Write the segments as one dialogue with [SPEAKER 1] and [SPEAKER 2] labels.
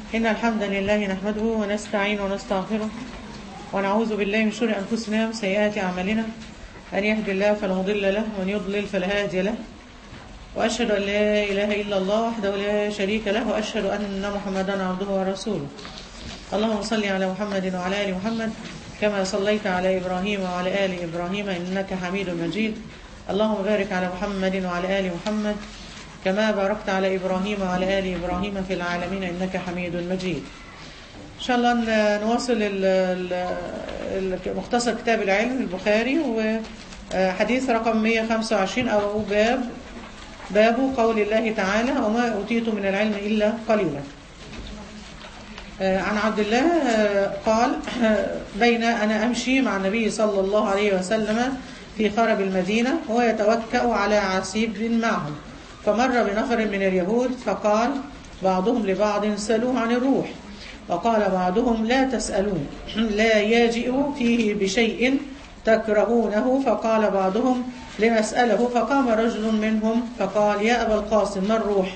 [SPEAKER 1] إن الحمد لله نحمده ونستعين ونستغفره ونعوذ بالله من شر أنفسنا وسيئات أعمالنا أن يهدي الله فلا مضل له ومن يضلل فلا هادي له وأشهد أن لا إله إلا الله وحده لا شريك له وأشهد أن محمدا عبده ورسوله اللهم صل على محمد وعلى آل محمد كما صليت على إبراهيم وعلى آل إبراهيم إنك حميد مجيد اللهم بارك على محمد وعلى آل محمد كما باركت على إبراهيم وعلى آل إبراهيم في العالمين إنك حميد مجيد إن شاء الله ن- نواصل ال- ال- ال- مختصر كتاب العلم البخاري وحديث رقم 125 أو باب باب قول الله تعالى وما أوتيت من العلم إلا قليلا آه، عن عبد الله آه، قال آه، بين أنا أمشي مع النبي صلى الله عليه وسلم في خرب المدينة وهو يتوكأ على عسيب معهم فمر بنفر من اليهود فقال بعضهم لبعض سألوه عن الروح وقال بعضهم لا تسألون لا يجئ فيه بشيء تكرهونه فقال بعضهم لنسأله فقام رجل منهم فقال يا أبا القاسم ما الروح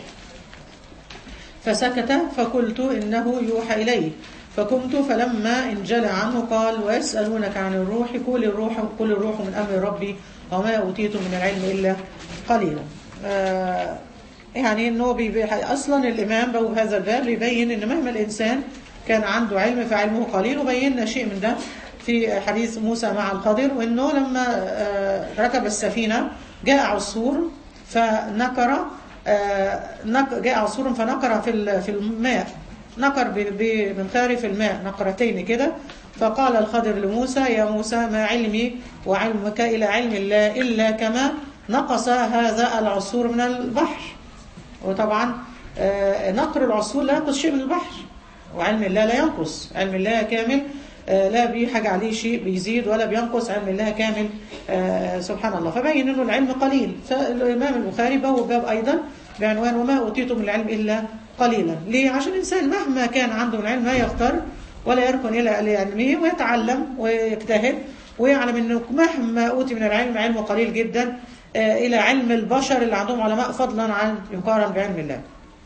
[SPEAKER 1] فسكت فقلت إنه يوحى إليه فقمت فلما انجلى عنه قال ويسألونك عن الروح قل الروح قل الروح من أمر ربي وما أوتيت من العلم إلا قليلا آه يعني انه بيبي- اصلا الامام بو هذا الباب بيبين ان مهما الانسان كان عنده علم فعلمه قليل وبينا شيء من ده في حديث موسى مع الخضر وانه لما آه، ركب السفينه جاء عصفور فنكر آه، نك- جاء عصفور فنكر في ال- في الماء نكر ب- بمنخار في الماء نقرتين كده فقال الخضر لموسى يا موسى ما علمي وعلمك إلى علم الله إلا كما نقص هذا العصفور من البحر وطبعا آه، نقر العصفور لا ينقص شيء من البحر وعلم الله لا ينقص علم الله كامل آه، لا بيحاجة عليه شيء بيزيد ولا بينقص علم الله كامل آه، سبحان الله فبين انه العلم قليل فالامام البخاري بوب باب ايضا بعنوان وما اوتيتم من العلم الا قليلا ليه عشان الانسان مهما كان عنده من العلم ما يغتر ولا يركن الى علمه ويتعلم ويجتهد ويعلم انه مهما اوتي من العلم علم قليل جدا آه، الى علم البشر اللي عندهم علماء فضلا عن يقارن بعلم الله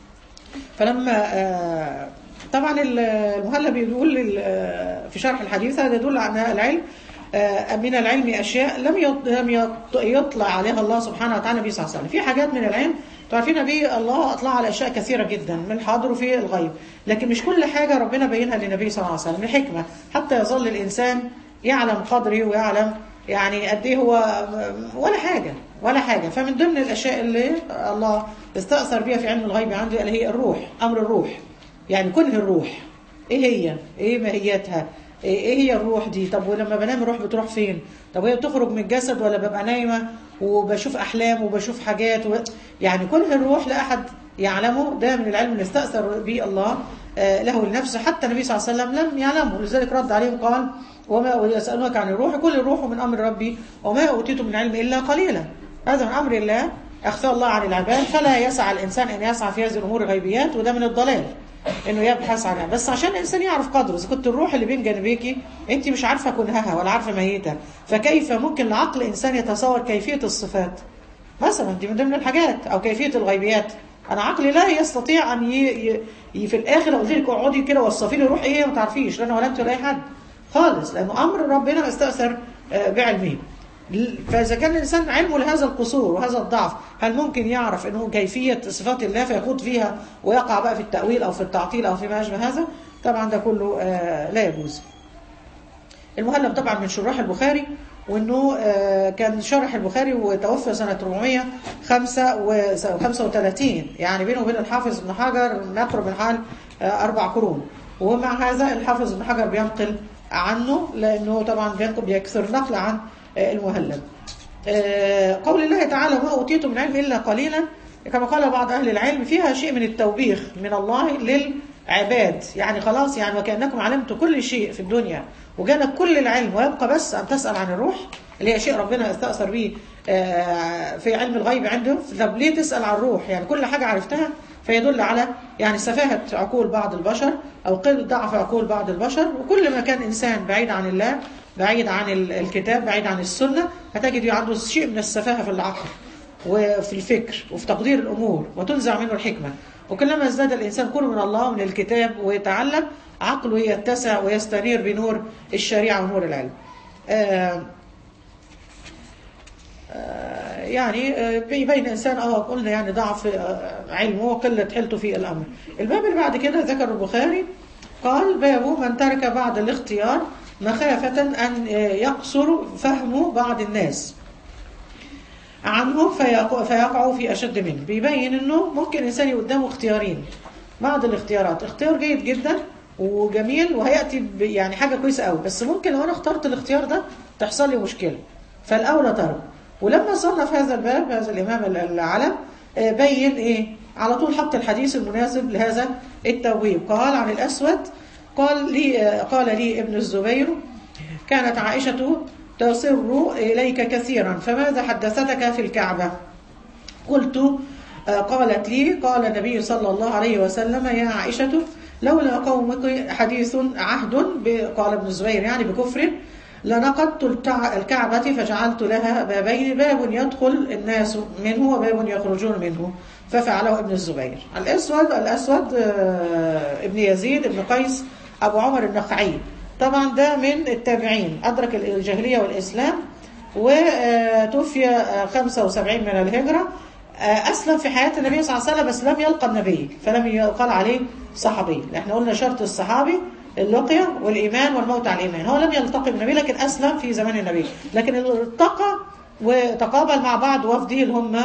[SPEAKER 1] فلما آه، طبعا ال- المهلب بيقول ال- آه، في شرح الحديث هذا يدل على أن العلم آه، من العلم أشياء لم يط- لم يط- يطلع عليها الله سبحانه وتعالى النبي صلى الله عليه وسلم في حاجات من العلم تعرفين نبي الله أطلع على أشياء كثيرة جدا من الحاضر وفي الغيب لكن مش كل حاجة ربنا بينها للنبي صلى الله عليه وسلم لحكمة حتى يظل الإنسان يعلم قدره ويعلم يعني قد ايه هو ولا حاجة ولا حاجة فمن ضمن الأشياء اللي الله استأثر بها في علم الغيب عنده اللي هي الروح أمر الروح يعني كنه الروح ايه هي ايه ماهيتها ايه إيه هي الروح دي طب ولما بنام الروح بتروح فين طب هي بتخرج من الجسد ولا ببقى نايمة وبشوف أحلام وبشوف حاجات و... يعني كنه الروح لا أحد يعلمه ده من العلم اللي استأثر به الله آه، له لنفسه حتى النبي صلى الله عليه وسلم لم يعلمه لذلك رد عليهم قال وما يسألونك عن الروح كل الروح من أمر ربي وما أوتيتم من علم إلا قليلا هذا من أمر الله أخفى الله عن العباد فلا يسعى الإنسان أن يسعى في هذه الأمور غيبيات وده من الضلال انه يبحث عنها بس عشان الانسان يعرف قدره اذا كنت الروح اللي بين جانبيكي انت مش عارفه كنهها ولا عارفه ماهيتها فكيف ممكن لعقل انسان يتصور كيفيه الصفات مثلا دي من ضمن الحاجات او كيفيه الغيبيات انا عقلي لا يستطيع ان ي... ي... ي... في الاخر اقول لك اقعدي كده وصفي لي روح ايه ما تعرفيش لا انا ولا انت ولا اي حد خالص لانه امر ربنا استاثر آه، بعلمه فإذا كان الإنسان علمه لهذا القصور وهذا الضعف هل ممكن يعرف أنه كيفية صفات الله فيخوض فيها ويقع بقى في التأويل أو في التعطيل أو فيما أشبه هذا طبعا ده كله آه، لا يجوز المهلب طبعا من شراح البخاري وانه آه، كان شرح البخاري وتوفى سنة 435 يعني بينه وبين الحافظ ابن حجر ما يقرب من حال آه، أربع قرون ومع هذا الحافظ ابن حجر بينقل عنه لأنه طبعا بينقل بيكثر نقل عن آه، المهلب آه، قول الله تعالى وما أوتيتم من علم إلا قليلا كما قال بعض أهل العلم فيها شيء من التوبيخ من الله للعباد يعني خلاص يعني وكأنكم علمتوا كل شيء في الدنيا وجالك كل العلم ويبقى بس أن تسأل عن الروح اللي هي شيء ربنا استأثر به آه، في علم الغيب عنده طب ليه تسأل عن الروح يعني كل حاجة عرفتها فيدل على يعني سفاهة عقول بعض البشر أو قلة ضعف عقول بعض البشر وكل ما كان إنسان بعيد عن الله بعيد عن ال- الكتاب بعيد عن السنة هتجد عنده شيء من السفاهة في العقل وفي الفكر وفي تقدير الأمور وتنزع منه الحكمة وكلما ازداد الإنسان قرب من الله ومن الكتاب ويتعلم عقله يتسع ويستنير بنور الشريعة ونور العلم آه آه يعني آه بيبين الإنسان اه قلنا يعني ضعف آه علمه وقلة حيلته في الأمر الباب اللي بعد كده ذكر البخاري قال باب من ترك بعد الاختيار مخافة أن يقصر فهم بعض الناس عنه فيقع في أشد منه بيبين أنه ممكن إنسان قدامه اختيارين بعض الاختيارات اختيار جيد جدا وجميل وهيأتي يعني حاجة كويسة قوي بس ممكن لو أنا اخترت الاختيار ده تحصل لي مشكلة فالأولى ترك ولما صنف هذا الباب هذا الإمام العلم بين إيه على طول حط الحديث المناسب لهذا التوبيب قال عن الأسود قال لي قال لي ابن الزبير كانت عائشة تصر إليك كثيرا فماذا حدثتك في الكعبة قلت قالت لي قال النبي صلى الله عليه وسلم يا عائشة لولا قومك حديث عهد قال ابن الزبير يعني بكفر لنقضت الكعبة فجعلت لها بابين باب يدخل الناس منه وباب يخرجون منه ففعله ابن الزبير الأسود الأسود ابن يزيد ابن قيس أبو عمر النخعي طبعا ده من التابعين أدرك الجاهلية والإسلام وتوفي 75 من الهجرة أسلم في حياة النبي صلى الله عليه وسلم بس لم يلقى النبي فلم يقال عليه صحابي احنا قلنا شرط الصحابي اللقية والإيمان والموت على الإيمان هو لم يلتقي بالنبي لكن أسلم في زمان النبي لكن التقى وتقابل مع بعض وفده اللي هم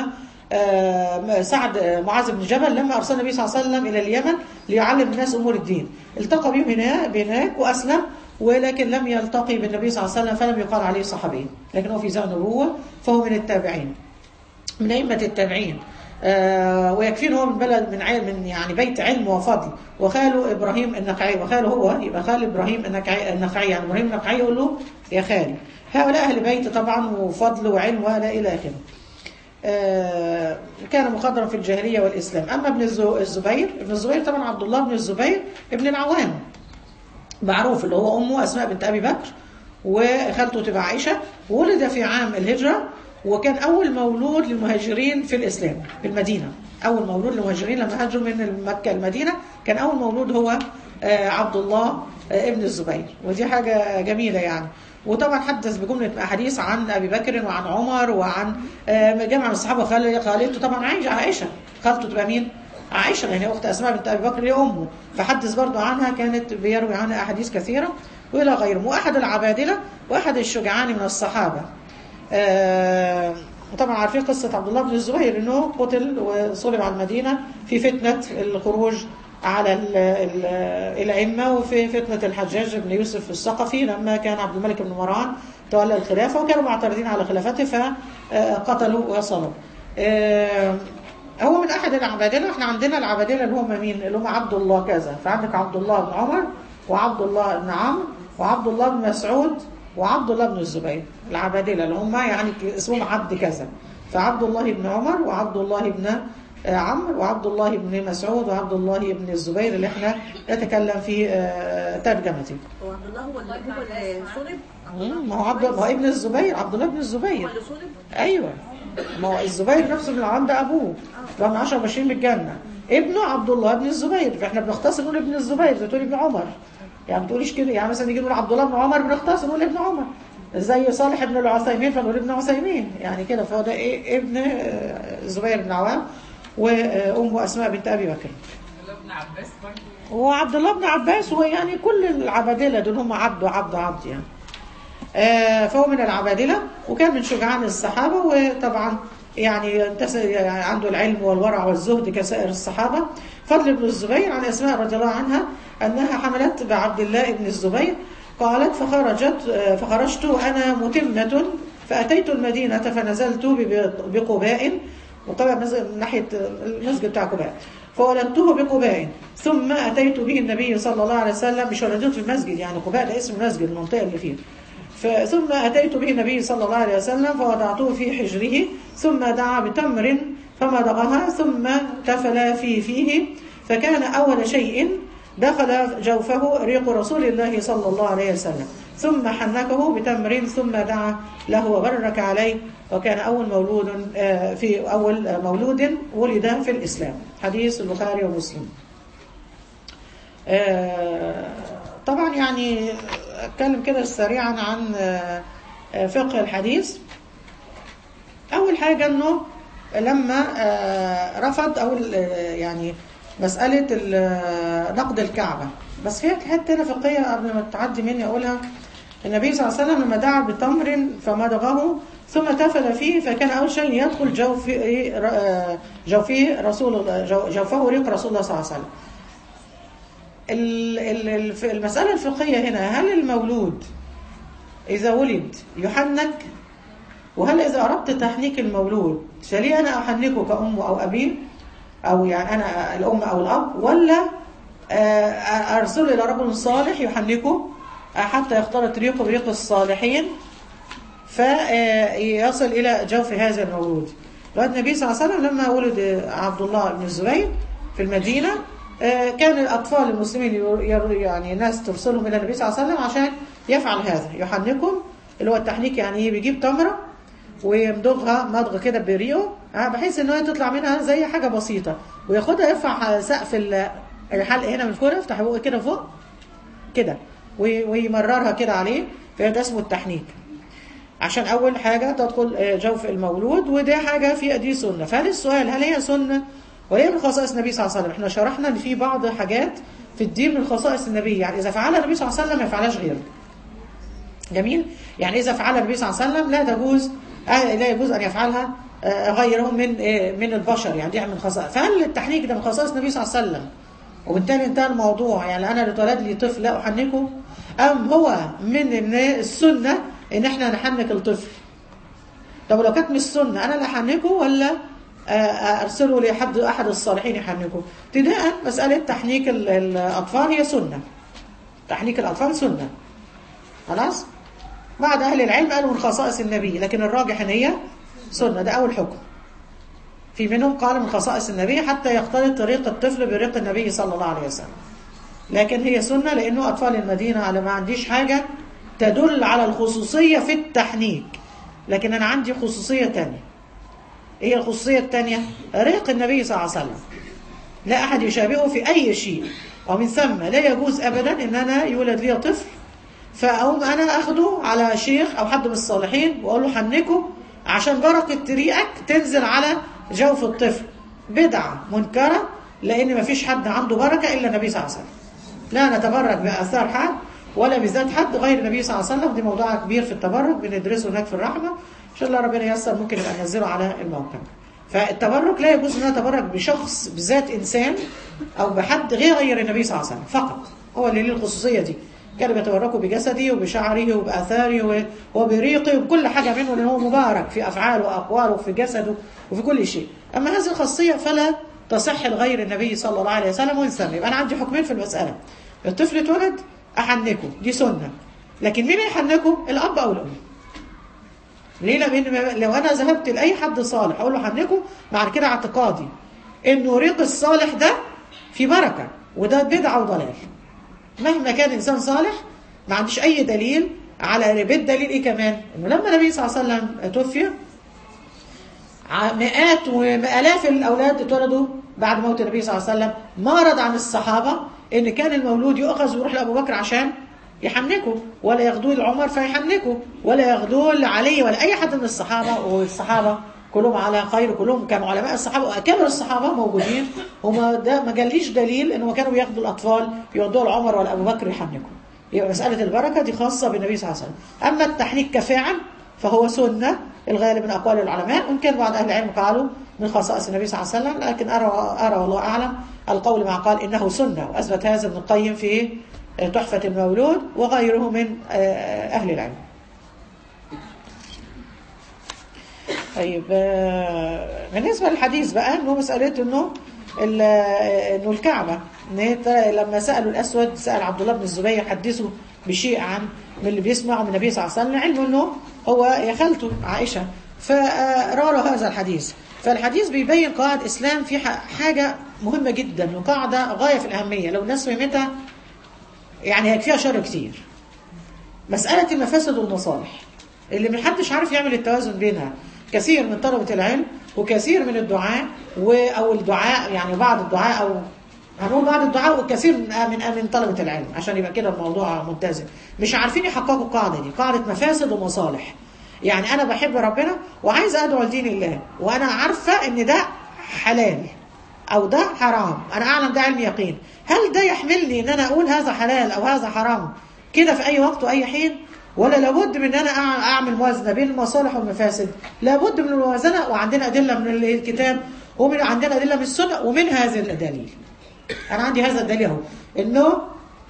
[SPEAKER 1] سعد معاذ بن جبل لما أرسل النبي صلى الله عليه وسلم إلى اليمن ليعلم الناس أمور الدين التقى بهم هناك وأسلم ولكن لم يلتقي بالنبي صلى الله عليه وسلم فلم يقال عليه صحابي لكن هو في زمن النبوة فهو من التابعين من أئمة التابعين آه ويكفيه هو من بلد من علم من يعني بيت علم وفضل وخاله ابراهيم النخعي وخاله هو يبقى خال ابراهيم النخعي النخعي يعني ابراهيم النخعي يقول له يا خالي هؤلاء اهل بيت طبعا وفضل وعلم ولا الى اخره آه كان مخضرا في الجاهليه والاسلام اما ابن الزبير ابن الزبير طبعا عبد الله بن الزبير ابن العوام معروف اللي هو امه اسماء بنت ابي بكر وخالته تبقى عائشه ولد في عام الهجره وكان أول مولود للمهاجرين في الإسلام في المدينة أول مولود للمهاجرين لما هاجروا من مكة المدينة كان أول مولود هو عبد الله ابن الزبير ودي حاجة جميلة يعني وطبعا حدث بجملة أحاديث عن أبي بكر وعن عمر وعن جمع من الصحابة خالته طبعا عائشة خالته تبقى مين؟ عائشة يعني أخت أسماء بنت أبي بكر هي أمه فحدث برضه عنها كانت بيروي عنها أحاديث كثيرة وإلى غيره وأحد العبادلة وأحد الشجعان من الصحابة آه وطبعا عارفين قصة عبد الله بن الزبير انه قتل وصلب على المدينة في فتنة الخروج على ال ال الأئمة وفي فتنة الحجاج بن يوسف الثقفي لما كان عبد الملك بن مروان تولى الخلافة وكانوا معترضين على خلافته فقتلوا وصلوا آه هو من أحد العبادلة احنا عندنا العبادلة اللي هم مين اللي هم عبد الله كذا فعندك عبد الله بن عمر وعبد الله بن عمرو وعبد الله بن مسعود وعبد الله بن الزبير العبادلة اللي هم يعني اسمهم عبد كذا فعبد الله بن عمر وعبد الله بن عمرو وعبد الله بن مسعود وعبد الله بن الزبير اللي احنا نتكلم في ترجمته
[SPEAKER 2] هو عبد الله هو اللي هو اللي صلب
[SPEAKER 1] ما هو عبد ما هو ابن الزبير عبد الله بن الزبير
[SPEAKER 2] هو اللي صلب
[SPEAKER 1] ايوه ما هو الزبير نفسه من عند ابوه اللي هم 10 ماشيين بالجنه ابنه عبد الله بن الزبير فاحنا بنختصر نقول ابن الزبير زي تقول ابن عمر يعني ما تقوليش كده يعني مثلا نيجي نقول عبد الله بن عمر بنختصر نقول ابن عمر زي صالح بن العثيمين فنقول ابن عثيمين يعني كده فهو ده ايه ابن الزبير بن عوام وامه اسماء بنت ابي بكر
[SPEAKER 3] ابن عباس برضه
[SPEAKER 1] وعبد الله بن عباس ويعني كل العبادله دول هم عبد وعبد عبد يعني آه فهو من العبادله وكان من شجعان الصحابه وطبعا يعني عنده العلم والورع والزهد كسائر الصحابه فضل بن الزبير عن اسماء رضي الله عنها انها حملت بعبد الله بن الزبير قالت فخرجت فخرجت وانا متمه فاتيت المدينه فنزلت بقباء وقباء من ناحيه المسجد بتاع قباء فولدته بقباء ثم اتيت به النبي صلى الله عليه وسلم مش ولدته في المسجد يعني قباء ده اسم المسجد المنطقه اللي فيه ثم أتيت به النبي صلى الله عليه وسلم فوضعته في حجره ثم دعا بتمر فمضغها ثم تفل في فيه فكان أول شيء دخل جوفه ريق رسول الله صلى الله عليه وسلم ثم حنكه بتمر ثم دعا له وبرك عليه وكان أول مولود في أول مولود ولد في الإسلام حديث البخاري ومسلم آه، طبعا يعني اتكلم كده سريعا عن آه، آه، فقه الحديث اول حاجه انه لما آه، رفض او ال- آه، يعني مساله ال- آه، نقد الكعبه بس في حته هنا فقهيه قبل ما تعدي مني اقولها النبي صلى الله عليه وسلم لما دعا بتمر فمضغه ثم تفل فيه فكان اول شيء يدخل جوفه آه، جوفه رسول الله جو- جوفه ريق رسول الله صلى الله عليه وسلم ال- ال- الف- المسألة الفقهية هنا هل المولود إذا ولد يحنك وهل إذا أردت تحنيك المولود فلي أنا أحنكه كأم أو أبي أو يعني أنا الأم أو الأب ولا آه، أرسله إلى رجل صالح يحنكه آه، حتى يختلط ريقه بريق الصالحين فيصل إلى جوف هذا المولود لأن النبي صلى الله عليه وسلم لما ولد عبد الله بن الزبير في المدينة آه، كان الأطفال المسلمين ير- ير- يعني ناس ترسلهم إلى النبي صلى الله عليه وسلم عشان يفعل هذا يحنكهم اللي هو التحنيك يعني إيه بيجيب تمرة ويمضغها مضغ كده بريقه آه، بحيث ان هي تطلع منها زي حاجه بسيطه وياخدها يرفع سقف ال- الحلق هنا من فوق يفتح بقه كده فوق كده وي- ويمررها كده عليه فده اسمه التحنيك عشان اول حاجه تدخل آه، جوف المولود وده حاجه في دي سنه فهل السؤال هل هي سنه وهي من خصائص النبي صلى الله عليه وسلم احنا شرحنا ان في بعض حاجات في الدين من خصائص النبي يعني اذا فعلها النبي صلى الله عليه وسلم ما يفعلهاش غيره جميل يعني اذا فعلها النبي صلى الله عليه وسلم لا تجوز آه، لا يجوز ان يفعلها آه، غيره من آه، من البشر يعني دي من خصائص فهل التحنيك ده من خصائص النبي صلى الله عليه وسلم وبالتالي انتهى الموضوع يعني انا اللي اتولد لي طفل لا احنكه ام هو من إن السنه ان احنا نحنك الطفل طب لو كانت مش سنه انا اللي احنكه ولا آه، آه، ارسله لحد احد الصالحين يحنكه ابتداء مساله تحنيك ال- الاطفال هي سنه تحنيك الاطفال سنه خلاص بعد اهل العلم قالوا من خصائص النبي لكن الراجح ان هي سنه ده اول حكم في منهم قال من خصائص النبي حتى يختلط طريق الطفل بريق النبي صلى الله عليه وسلم لكن هي سنة لأنه أطفال المدينة على ما عنديش حاجة تدل على الخصوصية في التحنيك لكن أنا عندي خصوصية تانية إيه الخصوصية التانية؟ ريق النبي صلى الله عليه وسلم لا أحد يشابهه في أي شيء ومن ثم لا يجوز أبدا إن أنا يولد لي طفل فأقوم أنا أخده على شيخ أو حد من الصالحين وأقول له حنكه عشان بركة ريقك تنزل على جوف الطفل بدعة منكرة لأن مفيش حد عنده بركة إلا النبي صلى الله عليه وسلم لا نتبرك بآثار حد ولا بذات حد غير النبي صلى الله عليه وسلم دي موضوع كبير في التبرك بندرسه هناك في الرحمة إن شاء الله ربنا ييسر ممكن نبقى ننزله على الموقع فالتبرك لا يجوز ان انا اتبرك بشخص بذات انسان او بحد غير غير النبي صلى الله عليه وسلم فقط هو اللي ليه الخصوصيه دي كانوا بيتبركوا بجسده وبشعره وباثاره و- وبريقه وبكل حاجه منه لان هو مبارك في افعاله واقواله وفي جسده وفي كل شيء اما هذه الخاصيه فلا تصح لغير النبي صلى الله عليه وسلم وينسمي يبقى انا عندي حكمين في المساله الطفل اتولد احنكه دي سنه لكن مين يحنكه الاب او الام ليه لان لو انا ذهبت لاي حد صالح اقول له حنكه معنى كده اعتقادي انه ريق الصالح ده في بركه وده بدعه وضلال مهما كان انسان صالح ما عنديش اي دليل على بالدليل ايه كمان انه لما النبي صلى الله عليه وسلم توفي ع- مئات وآلاف الأولاد اتولدوا بعد موت النبي صلى الله عليه وسلم ما رد عن الصحابة إن كان المولود يؤخذ ويروح لأبو بكر عشان يحنكه ولا ياخدوه لعمر فيحنكه ولا ياخدوه لعلي ولا أي حد من الصحابة والصحابة كلهم على خير كلهم كانوا علماء الصحابة وأكابر الصحابة موجودين وما ده ما جاليش دليل إنهم كانوا بياخدوا الأطفال يودوها لعمر ولا أبو بكر يحنكوا يبقى مسألة البركة دي خاصة بالنبي صلى الله عليه وسلم أما التحنيك كفعل فهو سنة الغالب من أقوال العلماء وإن كان بعض أهل العلم قالوا من خصائص النبي صلى الله عليه وسلم لكن أرى, أرى والله أعلم القول مع قال إنه سنة وأثبت هذا ابن القيم في تحفة المولود وغيره من أهل العلم طيب آه، بالنسبة للحديث بقى إنه مسألة إنه ال- إنه الكعبة إن هي ترى لما سألوا الأسود سأل عبد الله بن الزبير حدثوا بشيء عن من اللي بيسمعه من النبي صلى الله عليه وسلم علمه إنه هو يا خالته عائشة فروى له هذا الحديث فالحديث بيبين قواعد إسلام في ح- حاجة مهمة جدا وقاعدة غاية في الأهمية لو الناس فهمتها يعني هيكفيها شر كتير مسألة المفاسد والمصالح اللي محدش عارف يعمل التوازن بينها كثير من طلبة العلم وكثير من الدعاء و او الدعاء يعني بعض الدعاء او هنقول بعض الدعاء وكثير من من من طلبه العلم عشان يبقى كده الموضوع متزن مش عارفين يحققوا القاعده دي قاعده مفاسد ومصالح يعني انا بحب ربنا وعايز ادعو لدين الله وانا عارفه ان ده حلال او ده حرام انا اعلم ده علم يقين هل ده يحملني ان انا اقول هذا حلال او هذا حرام كده في اي وقت واي حين ولا لابد من ان انا أع- اعمل موازنه بين المصالح والمفاسد لابد من الموازنه وعندنا ادله من الكتاب ومن عندنا ادله من السنه ومن هذه الادله انا عندي هذا الدليل اهو انه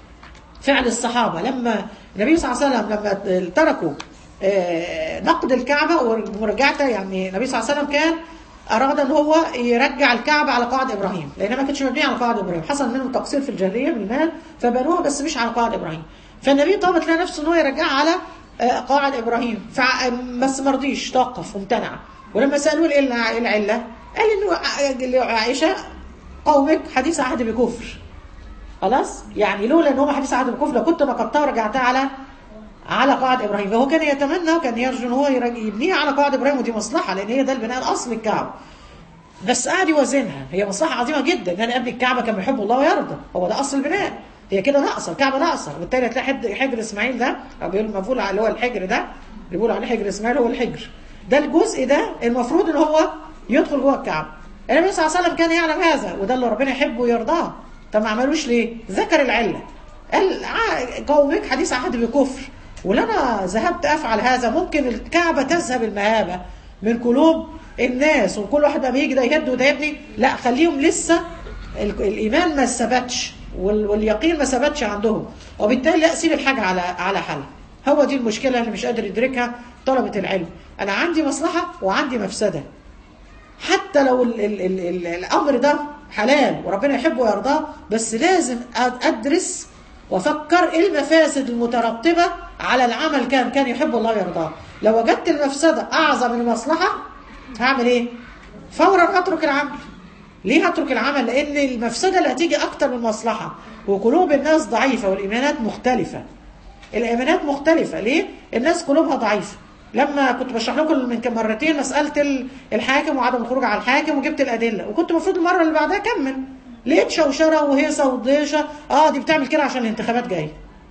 [SPEAKER 1] فعل الصحابه لما النبي صلى الله عليه وسلم لما تركوا آه، نقد الكعبه ومرجعتها يعني النبي صلى الله عليه وسلم كان اراد ان هو يرجع الكعبه على قواعد ابراهيم لانها ما كانتش مبنيه على قواعد ابراهيم حصل منهم تقصير في الجاهليه بالمال فبنوها بس مش على قواعد ابراهيم فالنبي طلبت لها نفسه ان هو يرجعها على آه، قواعد ابراهيم فع- بس ما رضيش توقف وامتنع ولما سالوه ايه الع- إيه العله قال انه ع- عائشه قومك حديث عهد بكفر خلاص يعني لولا ان هم حديث عهد بكفر لكنت نقضتها ورجعتها على على قواعد ابراهيم فهو كان يتمنى وكان يرجو ان هو يرج- يبنيها على قواعد ابراهيم ودي مصلحه لان هي ده البناء الاصلي الكعبه بس قاعد يوازنها هي مصلحه عظيمه جدا ان انا ابني الكعبه كما يحب الله ويرضى هو ده اصل البناء هي كده ناقصه الكعبه ناقصه وبالتالي هتلاقي حد- حجر اسماعيل ده او بيقول المفعول على اللي هو الحجر ده بيقولوا عليه حجر اسماعيل هو الحجر ده الجزء ده المفروض ان هو يدخل جوه الكعبه النبي صلى الله عليه وسلم كان يعلم هذا وده اللي ربنا يحبه ويرضاه طب ما عملوش ليه ذكر العله قال ع- قومك حديث عهد بكفر ولما ذهبت افعل هذا ممكن الكعبه تذهب المهابه من قلوب الناس وكل واحد بقى بيجي ده يهد وده يبني لا خليهم لسه ال- الايمان ما ثبتش وال- واليقين ما ثبتش عندهم وبالتالي لا سيب الحاجه على على حالها هو دي المشكله اللي مش قادر يدركها طلبه العلم انا عندي مصلحه وعندي مفسده حتى لو ال ال ال ال الامر ده حلال وربنا يحبه ويرضاه بس لازم أد- ادرس وافكر ايه المفاسد المترتبه على العمل كان كان يحب الله ويرضاه لو وجدت المفسده اعظم من المصلحه هعمل ايه فورا اترك العمل ليه هترك العمل لان المفسده اللي هتيجي اكتر من المصلحه وقلوب الناس ضعيفه والايمانات مختلفه الايمانات مختلفه ليه الناس قلوبها ضعيفه لما كنت بشرح لكم من كم مرتين مساله ال- الحاكم وعدم الخروج على الحاكم وجبت الادله وكنت المفروض المره اللي بعدها اكمل لقيت شوشره وهيصه وضيشه اه دي بتعمل كده عشان الانتخابات جايه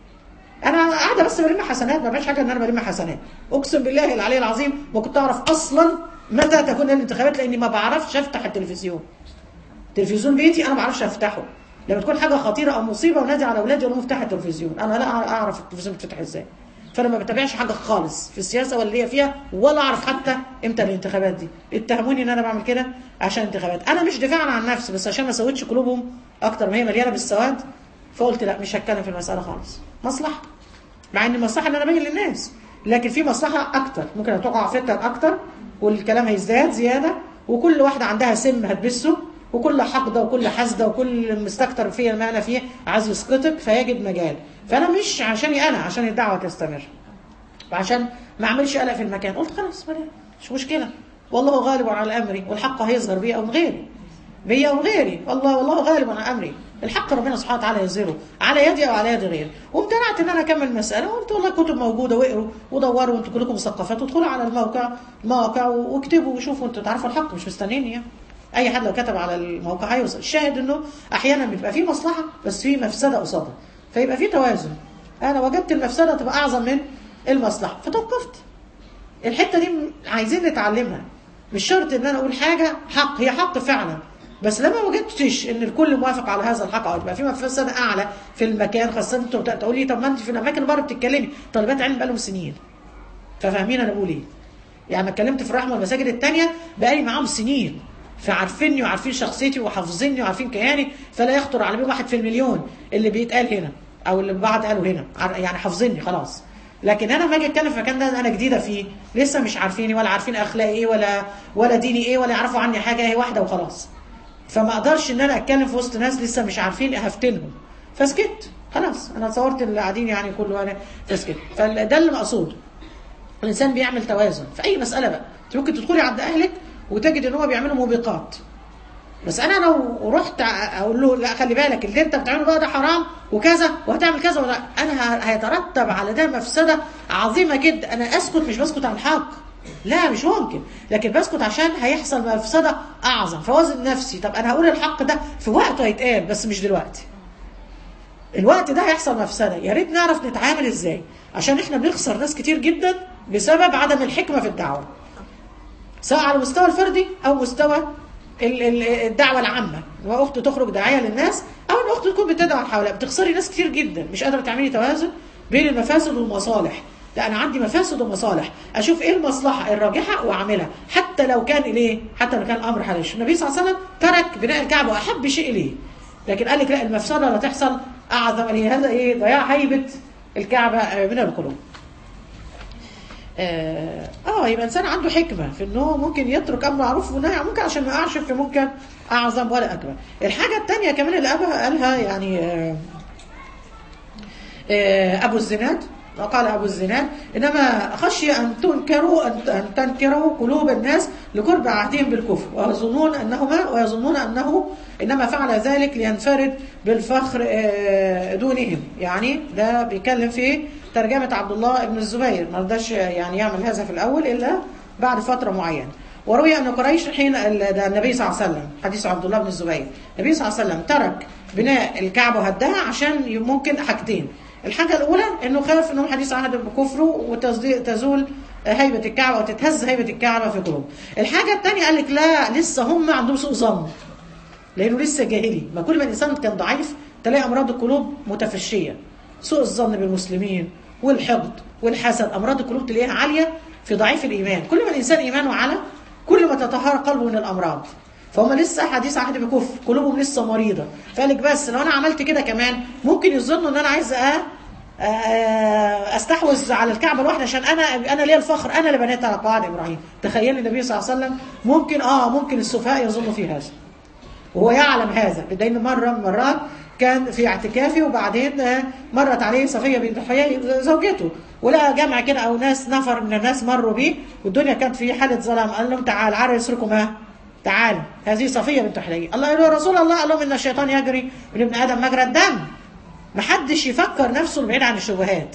[SPEAKER 1] انا قاعده بس بلم حسنات ما بعملش حاجه ان انا بلم حسنات اقسم بالله العلي العظيم ما كنت اعرف اصلا متى تكون الانتخابات لاني ما بعرفش افتح التلفزيون تلفزيون بيتي انا ما بعرفش افتحه لما تكون حاجه خطيره او مصيبه ونادي على اولادي اقول لهم افتح التلفزيون انا لا اعرف التلفزيون بيتفتح ازاي فانا ما بتابعش حاجه خالص في السياسه ولا ليا فيها ولا اعرف حتى امتى الانتخابات دي اتهموني ان انا بعمل كده عشان انتخابات انا مش دفاعا عن نفسي بس عشان ما اسودش قلوبهم اكتر ما هي مليانه بالسواد فقلت لا مش هتكلم في المساله خالص مصلحه مع ان المصلحه ان انا باجي للناس لكن في مصلحه اكتر ممكن تقع فتن اكتر والكلام هيزداد زياده وكل واحده عندها سم هتبسه وكل حقده وكل حسده وكل مستكتر فيها ما انا فيه عايز يسقطك فيجد مجال فانا مش عشاني انا عشان الدعوه تستمر وعشان ما اعملش قلق في المكان قلت خلاص بلا مش مشكله والله غالب على امري والحق هيظهر بي او غيري بي او غيري والله والله غالب على امري الحق ربنا سبحانه وتعالى يظهره على يدي او على يد غيري وامتنعت ان انا اكمل المساله وقلت والله الكتب موجوده واقروا ودوروا انتوا كلكم مثقفات وادخلوا على الموقع المواقع واكتبوا وشوفوا انتوا تعرفوا الحق مش مستنيني يعني اي حد لو كتب على الموقع هيوصل الشاهد انه احيانا بيبقى في مصلحه بس في مفسده قصادها فيبقى في توازن انا وجدت المفسده تبقى اعظم من المصلحه فتوقفت الحته دي عايزين نتعلمها مش شرط ان انا اقول حاجه حق هي حق فعلا بس لما وجدتش ان الكل موافق على هذا الحق او يبقى في مفسده اعلى في المكان خاصه انت تقول لي طب ما انت في الاماكن بره بتتكلمي طالبات علم بقالهم سنين ففاهمين انا بقول ايه يعني ما اتكلمت في الرحمه والمساجد الثانيه بقالي معاهم سنين فعارفيني وعارفين شخصيتي وحافظيني وعارفين كياني فلا يخطر على بالهم واحد في المليون اللي بيتقال هنا او اللي بعض قالوا هنا يعني حافظيني خلاص لكن انا لما اجي اتكلم في المكان ده انا جديده فيه لسه مش عارفيني ولا عارفين اخلاقي ايه ولا ولا ديني ايه ولا يعرفوا عني حاجه هي واحده وخلاص فما اقدرش ان انا اتكلم في وسط ناس لسه مش عارفين هفتنهم فسكت خلاص انا تصورت اللي قاعدين يعني كله انا فسكت فده اللي مقصود الانسان بيعمل توازن في اي مساله بقى انت ممكن تدخلي عند اهلك وتجد ان هو بيعملوا موبقات بس انا لو رحت اقول له لا خلي بالك اللي انت بتعمله بقى ده حرام وكذا وهتعمل كذا ولا انا هيترتب على ده مفسده عظيمه جدا انا اسكت مش بسكت عن الحق لا مش ممكن لكن بسكت عشان هيحصل مفسده اعظم فوازن نفسي طب انا هقول الحق ده في وقته هيتقال بس مش دلوقتي الوقت ده هيحصل مفسده يا ريت نعرف نتعامل ازاي عشان احنا بنخسر ناس كتير جدا بسبب عدم الحكمه في الدعوه سواء على المستوى الفردي او مستوى ال- ال- الدعوه العامه واخت تخرج داعيه للناس او ان اخت تكون بتدعو حواليها بتخسري ناس كتير جدا مش قادره تعملي توازن بين المفاسد والمصالح لا انا عندي مفاسد ومصالح اشوف ايه المصلحه الراجحه واعملها حتى لو كان اليه حتى لو كان الامر حلال النبي صلى الله عليه وسلم ترك بناء الكعبه واحب شيء اليه لكن قال لك لا المفسده اللي تحصل اعظم اليه هذا ايه ضياع هيبه الكعبه آه، من القلوب اه آه، يبقى انسان عنده حكمه في انه ممكن يترك امر معروف ونهي عن منكر عشان ما يقعش في منكر اعظم ولا اكبر. الحاجه الثانيه كمان اللي ابها قالها يعني آه آه ابو الزناد وقال ابو الزناد انما خشي ان تنكروا ان أن تنكروا قلوب الناس لقرب عهدهم بالكفر ويظنون انهما ويظنون انه انما فعل ذلك لينفرد بالفخر آه، دونهم يعني ده بيتكلم في ترجمه عبد الله بن الزبير ما رضاش يعني يعمل هذا في الاول الا بعد فتره معينه وروي ان قريش حين ال- ده النبي صلى الله عليه وسلم حديث عبد الله بن الزبير النبي صلى الله عليه وسلم ترك بناء الكعبه وهدها عشان ممكن حاجتين الحاجه الاولى انه خاف انهم حديث عهد بكفره وتزول هيبه الكعبه وتتهز هيبه الكعبه في قلوب الحاجه الثانيه قال لك لا لسه هم عندهم سوء ظن لانه لسه جاهلي ما كل ما الانسان كان ضعيف تلاقي امراض القلوب متفشيه سوء الظن بالمسلمين والحقد والحسد امراض القلوب تلاقيها عاليه في ضعيف الايمان كل ما الانسان ايمانه على كل ما تطهر قلبه من الامراض فهم لسه حديث عهد بكفر قلوبهم لسه مريضه فقال لك بس لو انا عملت كده كمان ممكن يظنوا ان انا عايز أ- آه، استحوذ على الكعبه الواحده عشان انا انا ليا الفخر انا اللي بنيت على قواعد ابراهيم تخيل النبي صلى الله عليه وسلم ممكن اه ممكن السفهاء يظنوا في هذا وهو يعلم هذا لأن مرة من المرات كان في اعتكافي وبعدين آه، مرت عليه صفية بنت حيي زوجته ولقى جمع كده أو ناس نفر من الناس مروا بيه والدنيا كانت في حالة ظلام قال لهم تعال عار يسركم ها تعال هذه صفية بنت حيي الله يقول له يا رسول الله قال لهم إن الشيطان يجري من ابن آدم مجرى الدم محدش يفكر نفسه بعيد عن الشبهات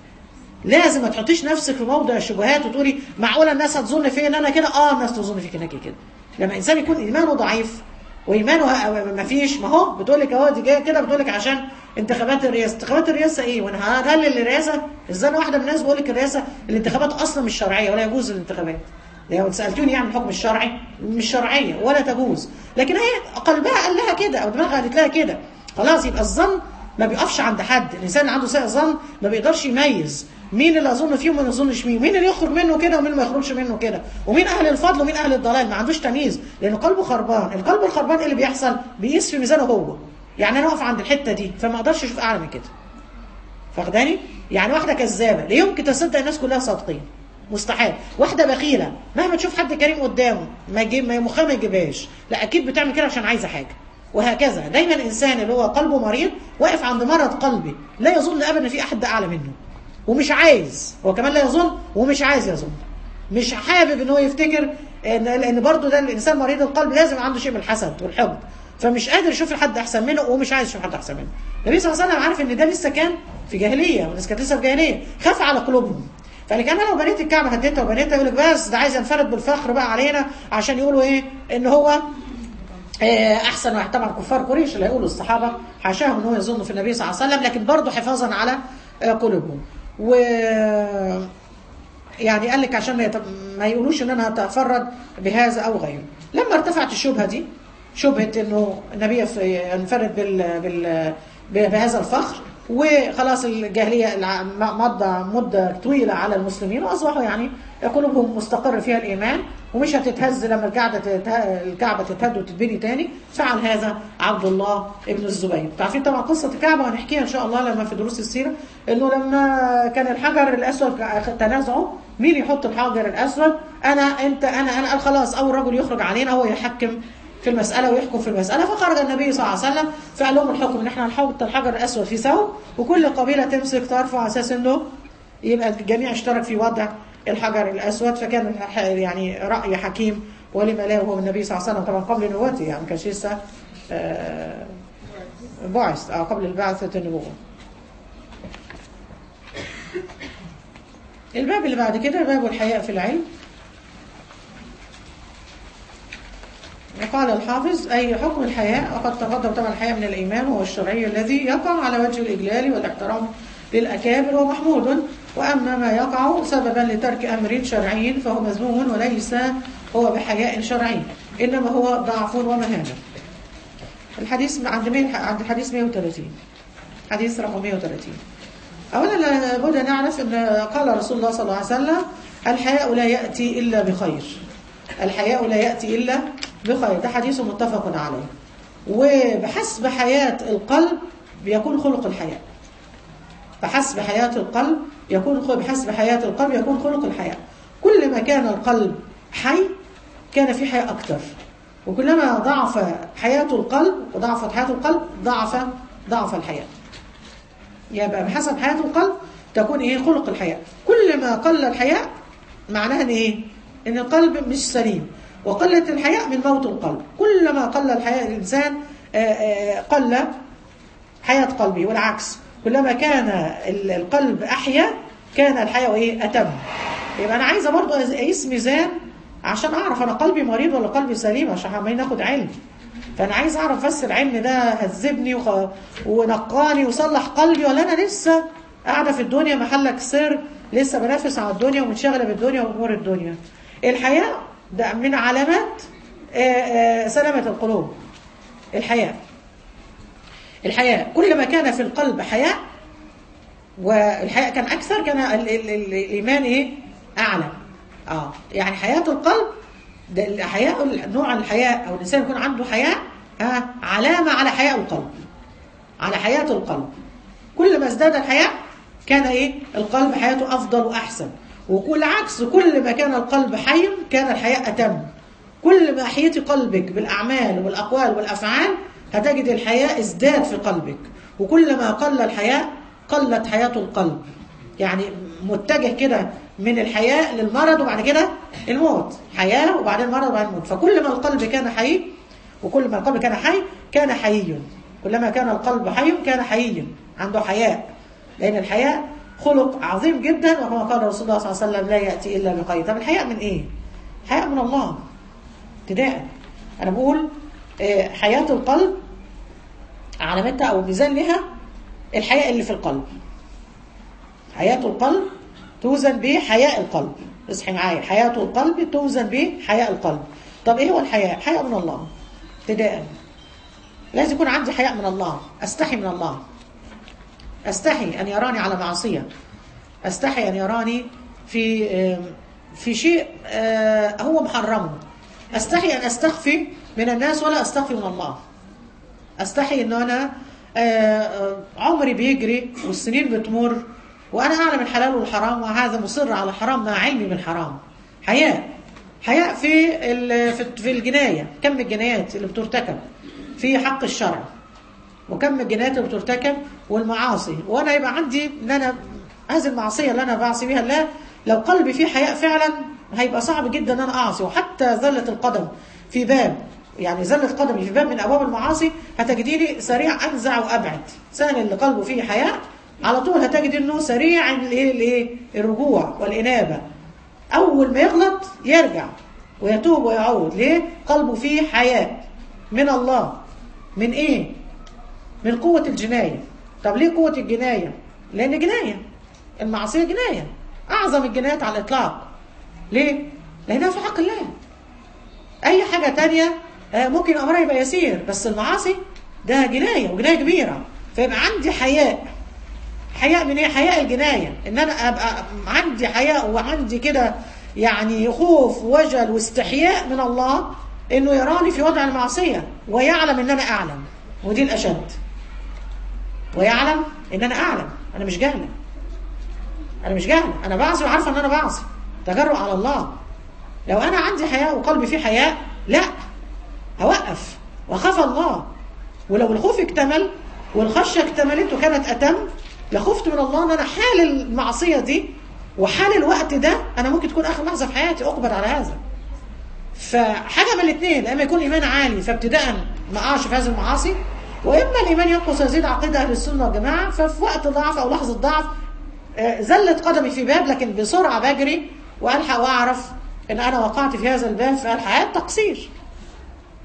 [SPEAKER 1] لازم ما تحطيش نفسك في موضع الشبهات وتقولي معقوله الناس هتظن فيا ان انا كده اه الناس تظن فيك انك كده لما انسان يكون ايمانه ضعيف وايمانه ما فيش ما هو بتقول لك اهو دي جايه كده بتقول لك عشان انتخابات الرئاسه انتخابات الرئاسه ايه وانا هقلل الرئاسه ازاي انا واحده من الناس بقول لك الرئاسه الانتخابات اصلا مش شرعيه ولا يجوز الانتخابات لو سالتوني يعني الحكم الشرعي مش شرعيه ولا تجوز لكن هي قلبها قال لها كده او دماغها قالت لها كده خلاص يبقى الظن ما بيقفش عند حد الانسان اللي عنده سوء ظن ما بيقدرش يميز مين اللي اظن فيه وما يظنش مين مين اللي يخرج منه كده ومين ما يخرجش منه كده ومين اهل الفضل ومين اهل الضلال ما عندوش تمييز لانه قلبه خربان القلب الخربان ايه اللي بيحصل بيقيس في ميزانه هو يعني انا اقف عند الحته دي فما اقدرش اشوف اعلى من كده فاخداني يعني واحده كذابه لا يمكن تصدق الناس كلها صادقين مستحيل واحده بخيله مهما تشوف حد كريم قدامه ما يجيب ما مخها ما يجيبهاش لا اكيد بتعمل كده عشان عايزه حاجه وهكذا دايما الانسان اللي هو قلبه مريض واقف عند مرض قلبي لا يظن ابدا ان في احد اعلى منه ومش عايز هو كمان لا يظن ومش عايز يظن مش حابب ان هو يفتكر ان لان برضه ده الانسان مريض القلب لازم عنده شيء من الحسد والحقد فمش قادر يشوف حد احسن منه ومش عايز يشوف حد احسن منه النبي صلى الله عليه وسلم عارف ان ده لسه كان في جاهليه والناس كانت لسه في جاهليه خاف على قلوبهم فقال لك انا لو بنيت الكعبه هديتها وبنيتها يقول لك بس ده عايز ينفرد بالفخر بقى علينا عشان يقولوا ايه ان هو آه، احسن واحد طبعا كفار قريش اللي هيقولوا الصحابه حاشاهم ان هو يظنوا في النبي صلى الله عليه وسلم لكن برضه حفاظا على آه، قلوبهم و يعني قال لك عشان ما, يت... ما يقولوش ان انا هتفرد بهذا او غيره لما ارتفعت الشبهه دي شبهه انه النبي في- ينفرد بال... بال... بهذا الفخر وخلاص الجاهليه الع- مضى مده طويله على المسلمين واصبحوا يعني قلوبهم مستقر فيها الايمان ومش هتتهز لما الكعبه تته... الكعبه تتهد وتتبني تاني فعل هذا عبد الله ابن الزبير عارفين طبعا قصه الكعبه هنحكيها ان شاء الله لما في دروس السيره انه لما كان الحجر الاسود تنازعوا مين يحط الحجر الاسود انا انت انا انا قال خلاص اول رجل يخرج علينا هو يحكم في المسألة ويحكم في المسألة فخرج النبي صلى الله عليه وسلم فقال لهم الحكم ان احنا نحط الحجر الاسود في ثوب وكل قبيلة تمسك طرف على اساس انه يبقى الجميع اشترك في وضع الحجر الاسود فكان الح- يعني رأي حكيم ولما لا هو النبي صلى الله عليه وسلم طبعا قبل نبوته يعني ما كانش لسه آه، بعث او قبل البعثة النبوة الباب اللي بعد كده باب الحياء في العلم قال الحافظ أي حكم الحياء وقد تقدم طبعا الحياء من الإيمان وهو الشرعي الذي يقع على وجه الإجلال والاحترام للأكابر ومحمود وأما ما يقع سببا لترك أمر شرعي فهو مذموم وليس هو بحياء شرعي إنما هو ضعف ومهانة الحديث عند مين عند الحديث 130 حديث رقم 130 أولا لابد أن نعرف أن قال رسول الله صلى الله عليه وسلم الحياء لا يأتي إلا بخير الحياء لا يأتي إلا بخير ده حديث متفق عليه وبحسب حياة القلب يكون خلق الحياء بحسب حياة القلب يكون بحسب حياة القلب يكون خلق الحياء كل ما كان القلب حي كان في حياء أكثر وكلما ضعف حياة القلب وضعفت حياة القلب ضعف ضعف الحياة يبقى بحسب حياة القلب تكون ايه خلق الحياة كل ما قل الحياء معناها ان ايه ان القلب مش سليم وقلة الحياء من موت القلب كلما قل الحياء الإنسان آآ آآ قل حياة قلبه والعكس كلما كان القلب أحيا كان الحياة ايه أتم يبقى أنا عايزة برضو أقيس ميزان عشان أعرف أنا قلبي مريض ولا قلبي سليم عشان عمالين ناخد علم فأنا عايز أعرف بس العلم ده هذبني وخ... ونقاني وصلح قلبي ولا أنا لسه قاعدة في الدنيا محلك سر لسه بنافس على الدنيا ومنشغلة بالدنيا وأمور الدنيا الحياة ده من علامات سلامة القلوب الحياة الحياة كل ما كان في القلب حياء والحياء كان أكثر كان ال ال ال الإيمان إيه أعلى آه يعني حياة القلب ده الحياء نوع الحياء أو الإنسان يكون عنده حياء آه علامة على حياء القلب على حياة القلب كل ما ازداد الحياء كان إيه القلب حياته أفضل وأحسن وكل عكس كل ما كان القلب حي كان الحياء أتم كل ما أحيتي قلبك بالأعمال والأقوال والأفعال هتجد الحياء ازداد في قلبك وكل ما قل الحياء قلت حياة القلب يعني متجه كده من الحياء للمرض وبعد كده الموت حياة وبعدين مرض وبعدين الموت فكل ما القلب كان حي وكل ما القلب كان حي كان حيي كلما كان القلب حي كان حيي عنده حياء لأن الحياء خلق عظيم جدا وكما قال رسول الله صلى الله عليه وسلم لا يأتي إلا بخير طب الحياء من إيه؟ حياء من الله ابتداء أنا بقول حياة القلب علامتها أو ميزان لها الحياء اللي في القلب حياة القلب توزن بحياء القلب اصحي معايا حياة القلب توزن بحياء القلب طب ايه هو الحياء حياء من الله ابتداء لازم يكون عندي حياء من الله استحي من الله استحي ان يراني على معصية استحي ان يراني في في شيء هو محرمه استحي ان استخفي من الناس ولا استخفي من الله استحي ان انا عمري بيجري والسنين بتمر وانا اعلم الحلال والحرام وهذا مصر على الحرام مع علمي بالحرام حياء حياء في في الجنايه كم الجنايات اللي بترتكب في حق الشرع وكم الجنايات اللي بترتكب والمعاصي وانا يبقى عندي ان انا هذه المعصيه اللي انا بعصي بها الله لو قلبي فيه حياء فعلا هيبقى صعب جدا ان انا اعصي وحتى زله القدم في باب يعني زلة قدمي في باب من أبواب المعاصي هتجديني سريع أنزع وأبعد سهل اللي قلبه فيه حياء على طول هتجد انه سريع الايه الرجوع والإنابة أول ما يغلط يرجع ويتوب ويعود ليه قلبه فيه حياء من الله من إيه من قوة الجناية طب ليه قوة الجناية لأن جناية المعصية جناية أعظم الجنايات على الإطلاق ليه لأنها في حق الله أي حاجة تانية ممكن أمرها يبقى يسير بس المعاصي ده جناية وجناية كبيرة فيبقى عندي حياء حياء من ايه حياء الجناية ان انا ابقى عندي حياء وعندي كده يعني خوف وجل واستحياء من الله انه يراني في وضع المعصية ويعلم ان انا اعلم ودي الاشد ويعلم ان انا اعلم انا مش جاهلة انا مش جاهلة انا بعصي وعارفة ان انا بعصي تجرؤ على الله لو انا عندي حياء وقلبي فيه حياء لا هوقف وخاف الله ولو الخوف اكتمل والخشية اكتملت وكانت أتم لخفت من الله ان انا حال المعصية دي وحال الوقت ده انا ممكن تكون اخر لحظة في حياتي اقبض على هذا فحاجة من الاثنين اما يكون ايمان عالي فابتداء ما اقعش في هذه المعاصي واما الايمان ينقص ويزيد عقيدة اهل السنة والجماعة ففي وقت ضعف او لحظة ضعف زلت قدمي في باب لكن بسرعة بجري والحق واعرف ان انا وقعت في هذا الباب فالحياة تقصير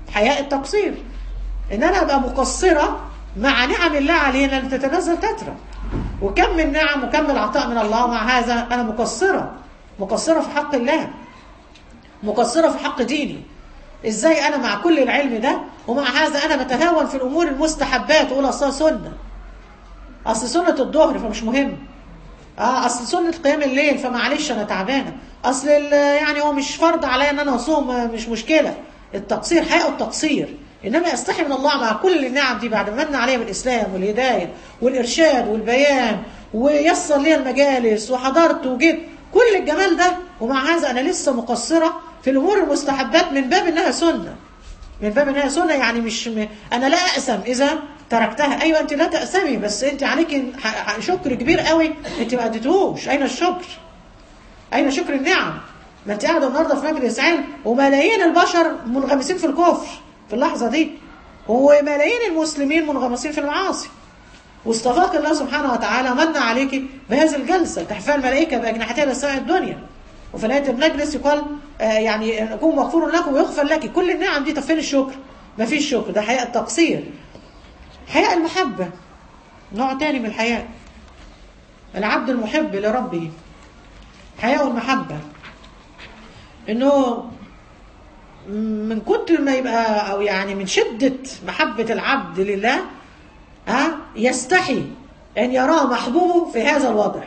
[SPEAKER 1] حياء التقصير ان انا ابقى مقصره مع نعم الله علينا اللي تتنزل تترى وكم من نعم وكم من العطاء من الله مع هذا انا مقصره مقصره في حق الله مقصره في حق ديني ازاي انا مع كل العلم ده ومع هذا انا بتهاون في الامور المستحبات واقول اصلها سنه اصل سنه الظهر فمش مهم اه اصل سنه قيام الليل فمعلش انا تعبانه اصل ال- يعني هو مش فرض عليا ان انا اصوم آه، مش مشكله التقصير حقيقه التقصير انما استحي من الله مع كل النعم دي بعد ما من عليا بالاسلام والهدايه والارشاد والبيان ويسر لي المجالس وحضرت وجيت كل الجمال ده ومع هذا انا لسه مقصره في الامور المستحبات من باب انها سنه من باب انها سنه يعني مش م... انا لا اقسم اذا تركتها ايوه انت لا تقسمي بس انت عليك ح- ح- شكر كبير قوي انت ما اديتهوش اين الشكر اين شكر النعم ما انت قاعده النهارده في مجلس علم وملايين البشر منغمسين في الكفر في اللحظه دي وملايين المسلمين منغمسين في المعاصي واصطفاك الله سبحانه وتعالى من عليك بهذه الجلسه تحفى الملائكه باجنحتها الى السماء الدنيا وفي نهايه المجلس يقال آه يعني يكون مغفور لكم ويغفر لك كل النعم دي طب فين الشكر؟ ما فيش شكر ده حياء التقصير حياء المحبه نوع تاني من الحياء العبد المحب لربه حياء المحبه انه من كتر ما يبقى او يعني من شده محبه العبد لله ها يستحي ان يراه محبوبه في هذا الوضع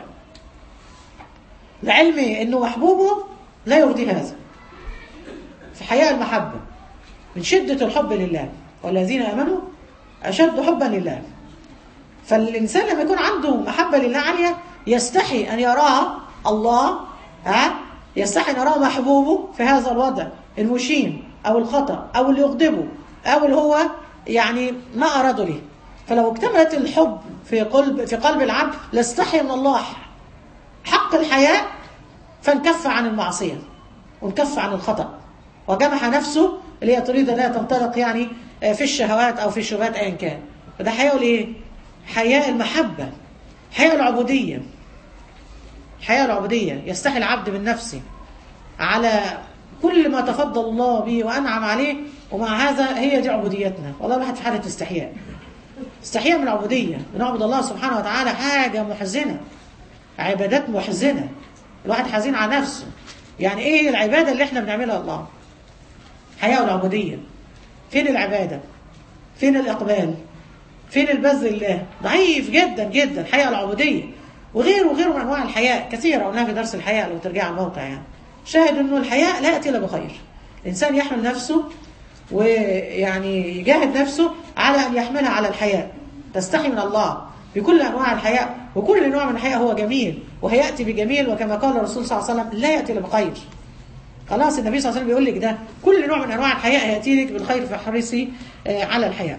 [SPEAKER 1] لعلمه انه محبوبه لا يرضي هذا في حياء المحبه من شده الحب لله والذين امنوا اشد حبا لله فالانسان لما يكون عنده محبه لله عاليه يستحي ان يراه الله ها يستحي ان يراه محبوبه في هذا الوضع المشين او الخطا او اللي يغضبه او اللي هو يعني ما اراده له فلو اكتملت الحب في قلب في قلب العبد لاستحي من الله حق الحياء فانكف عن المعصيه وانكف عن الخطا وجمح نفسه اللي هي تريد انها تنطلق يعني في الشهوات او في الشبهات ايا كان فده حياء الايه؟ حياء المحبه حياء العبوديه حياء العبوديه يستحي العبد من نفسه على كل ما تفضل الله به وانعم عليه ومع هذا هي دي عبوديتنا والله الواحد في حاله استحياء استحياء من العبوديه بنعبد الله سبحانه وتعالى حاجه محزنه عبادات محزنه الواحد حزين على نفسه يعني ايه العباده اللي احنا بنعملها الله حياء العبوديه فين العباده فين الاقبال فين البذل لله ضعيف جدا جدا حياء العبوديه وغيره وغيره من انواع الحياء كثيره قلناها في درس الحياء لو ترجع الموقع يعني شاهد انه الحياء لا ياتي الا بخير الانسان يحمل نفسه ويعني يجاهد نفسه على ان يحملها على الحياء تستحي من الله بكل انواع الحياء وكل نوع من الحياء هو جميل وهياتي بجميل وكما قال الرسول صلى الله عليه وسلم لا ياتي الا بخير خلاص النبي صلى الله عليه وسلم بيقول لك ده كل نوع من انواع الحياء هياتي لك بالخير فاحرصي على الحياء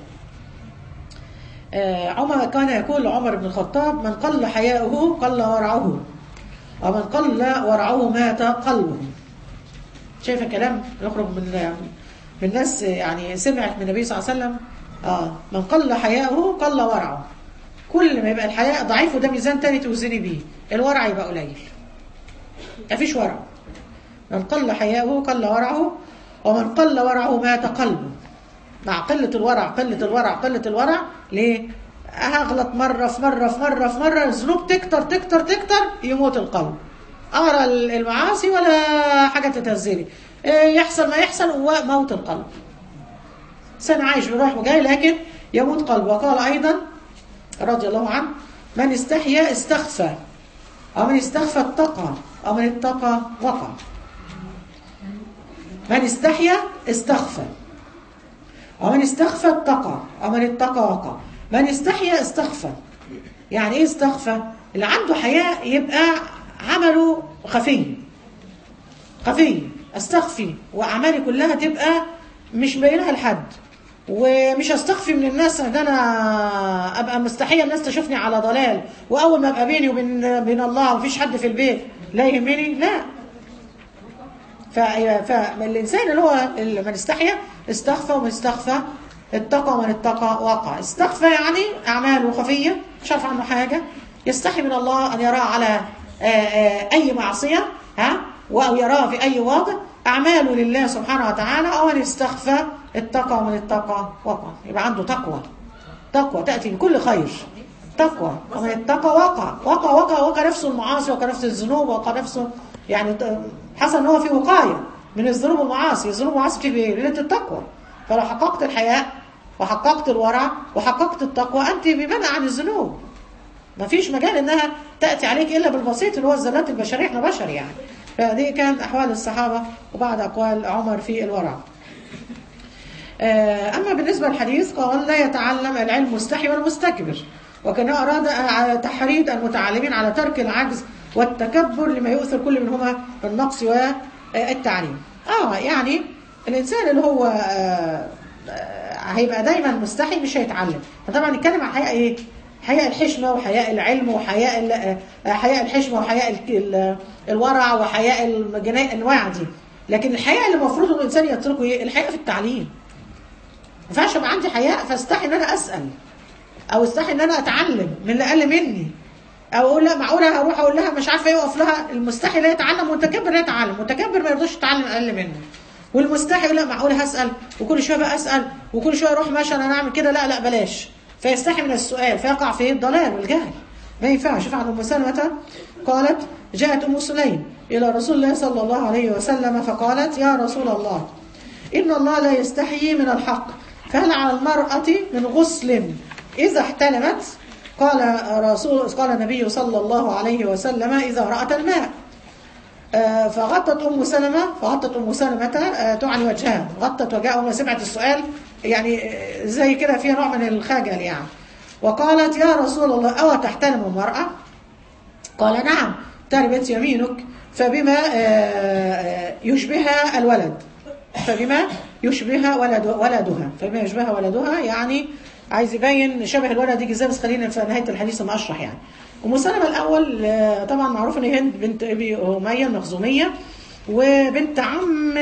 [SPEAKER 1] عمر كان يقول عمر بن الخطاب من قل حياؤه قل ورعه ومن قل ورعه مات قلبه شايف الكلام يخرج من من ناس يعني سمعت من النبي صلى الله عليه وسلم اه من قل حياؤه قل ورعه كل ما يبقى الحياء ضعيف وده ميزان تاني توزني بيه الورع يبقى قليل مفيش ورع من قل حياؤه قل ورعه ومن قل ورعه مات قلبه مع قلة الورع قلة الورع قلة الورع ليه؟ هغلط مرة في مرة في مرة في مرة الذنوب تكتر تكتر تكتر يموت القلب أرى المعاصي ولا حاجة تتهزلي يحصل ما يحصل هو موت القلب إنسان عايش بروح وجاي لكن يموت قلبه وقال أيضا رضي الله عنه من استحيا استخفى ومن استخفى اتقى ومن اتقى وقع من استحيا استخفى ومن استخفى اتقى ومن اتقى وقع من استحيا استخفى يعني ايه استخفى اللي عنده حياء يبقى عمله خفي خفي استخفي واعمالي كلها تبقى مش باينها لحد ومش استخفي من الناس ان انا ابقى مستحيه الناس تشوفني على ضلال واول ما ابقى بيني وبين بين الله ومفيش حد في البيت لا يهمني لا فالإنسان اللي هو من استحيا استخفى ومن استخفى اتقى ومن اتقى وقع استخفى يعني أعماله خفية مش عارف عنه حاجة يستحي من الله أن يراه على أي معصية ها أو يراه في أي وضع أعماله لله سبحانه وتعالى أو أن استخفى اتقى ومن اتقى وقع يبقى عنده تقوى تقوى تأتي بكل خير تقوى ومن اتقى وقع وقع وقع وقع نفسه المعاصي وقع نفسه الذنوب وقع نفسه يعني حصل ان هو في وقاية من الذنوب والمعاصي الذنوب والمعاصي بتيجي بايه؟ ليلة التقوى فلو حققت الحياء وحققت الورع وحققت التقوى انت بمنع عن الذنوب ما فيش مجال انها تأتي عليك الا بالبسيط اللي هو الزلات البشرية احنا بشر يعني فدي كانت احوال الصحابة وبعد اقوال عمر في الورع أما بالنسبة للحديث قال لا يتعلم العلم مستحي ولا مستكبر وكان أراد تحريض المتعلمين على ترك العجز والتكبر لما يؤثر كل منهما النقص والتعليم آه يعني الإنسان اللي هو آه هيبقى دايما مستحي مش هيتعلم فطبعا نتكلم عن حياء ايه حياء الحشمة وحياء العلم وحياء حياء الحشمة وحياء الورع وحياء الجناء الانواع دي لكن الحياء اللي المفروض ان الانسان يتركه ايه الحياء في التعليم ما ينفعش يبقى عندي حياء فاستحي ان انا اسال او استحي ان انا اتعلم من اللي اقل مني او اقول لا معقوله هروح اقول لها مش عارفه ايه واقف لها المستحي لا يتعلم والمتكبر لا يتعلم المتكبر ما يرضاش يتعلم اقل منه والمستحي يقول لا معقوله هسال وكل شويه بقى اسال وكل شويه اروح ماشي انا اعمل كده لا لا بلاش فيستحي من السؤال فيقع في الضلال والجهل ما ينفعش شوف عن ام سلمه قالت جاءت ام سليم الى رسول الله صلى الله عليه وسلم فقالت يا رسول الله ان الله لا يستحيي من الحق فهل على المرأة من غسل إذا احتلمت قال رسول قال النبي صلى الله عليه وسلم إذا رأت الماء فغطت أم سلمة فغطت أم سلمة تعني وجهها غطت وجهها وما سمعت السؤال يعني زي كده فيها نوع من الخجل يعني وقالت يا رسول الله أو تحتلم المرأة قال نعم تربت يمينك فبما يشبهها الولد فبما يشبهها ولد ولدها فبما يشبهها ولدها يعني عايز يبين شبه الولد يجي ازاي بس خلينا في نهايه الحديث ما اشرح يعني ام سلمة الاول طبعا معروف ان هند بنت ابي اميه المخزوميه وبنت عم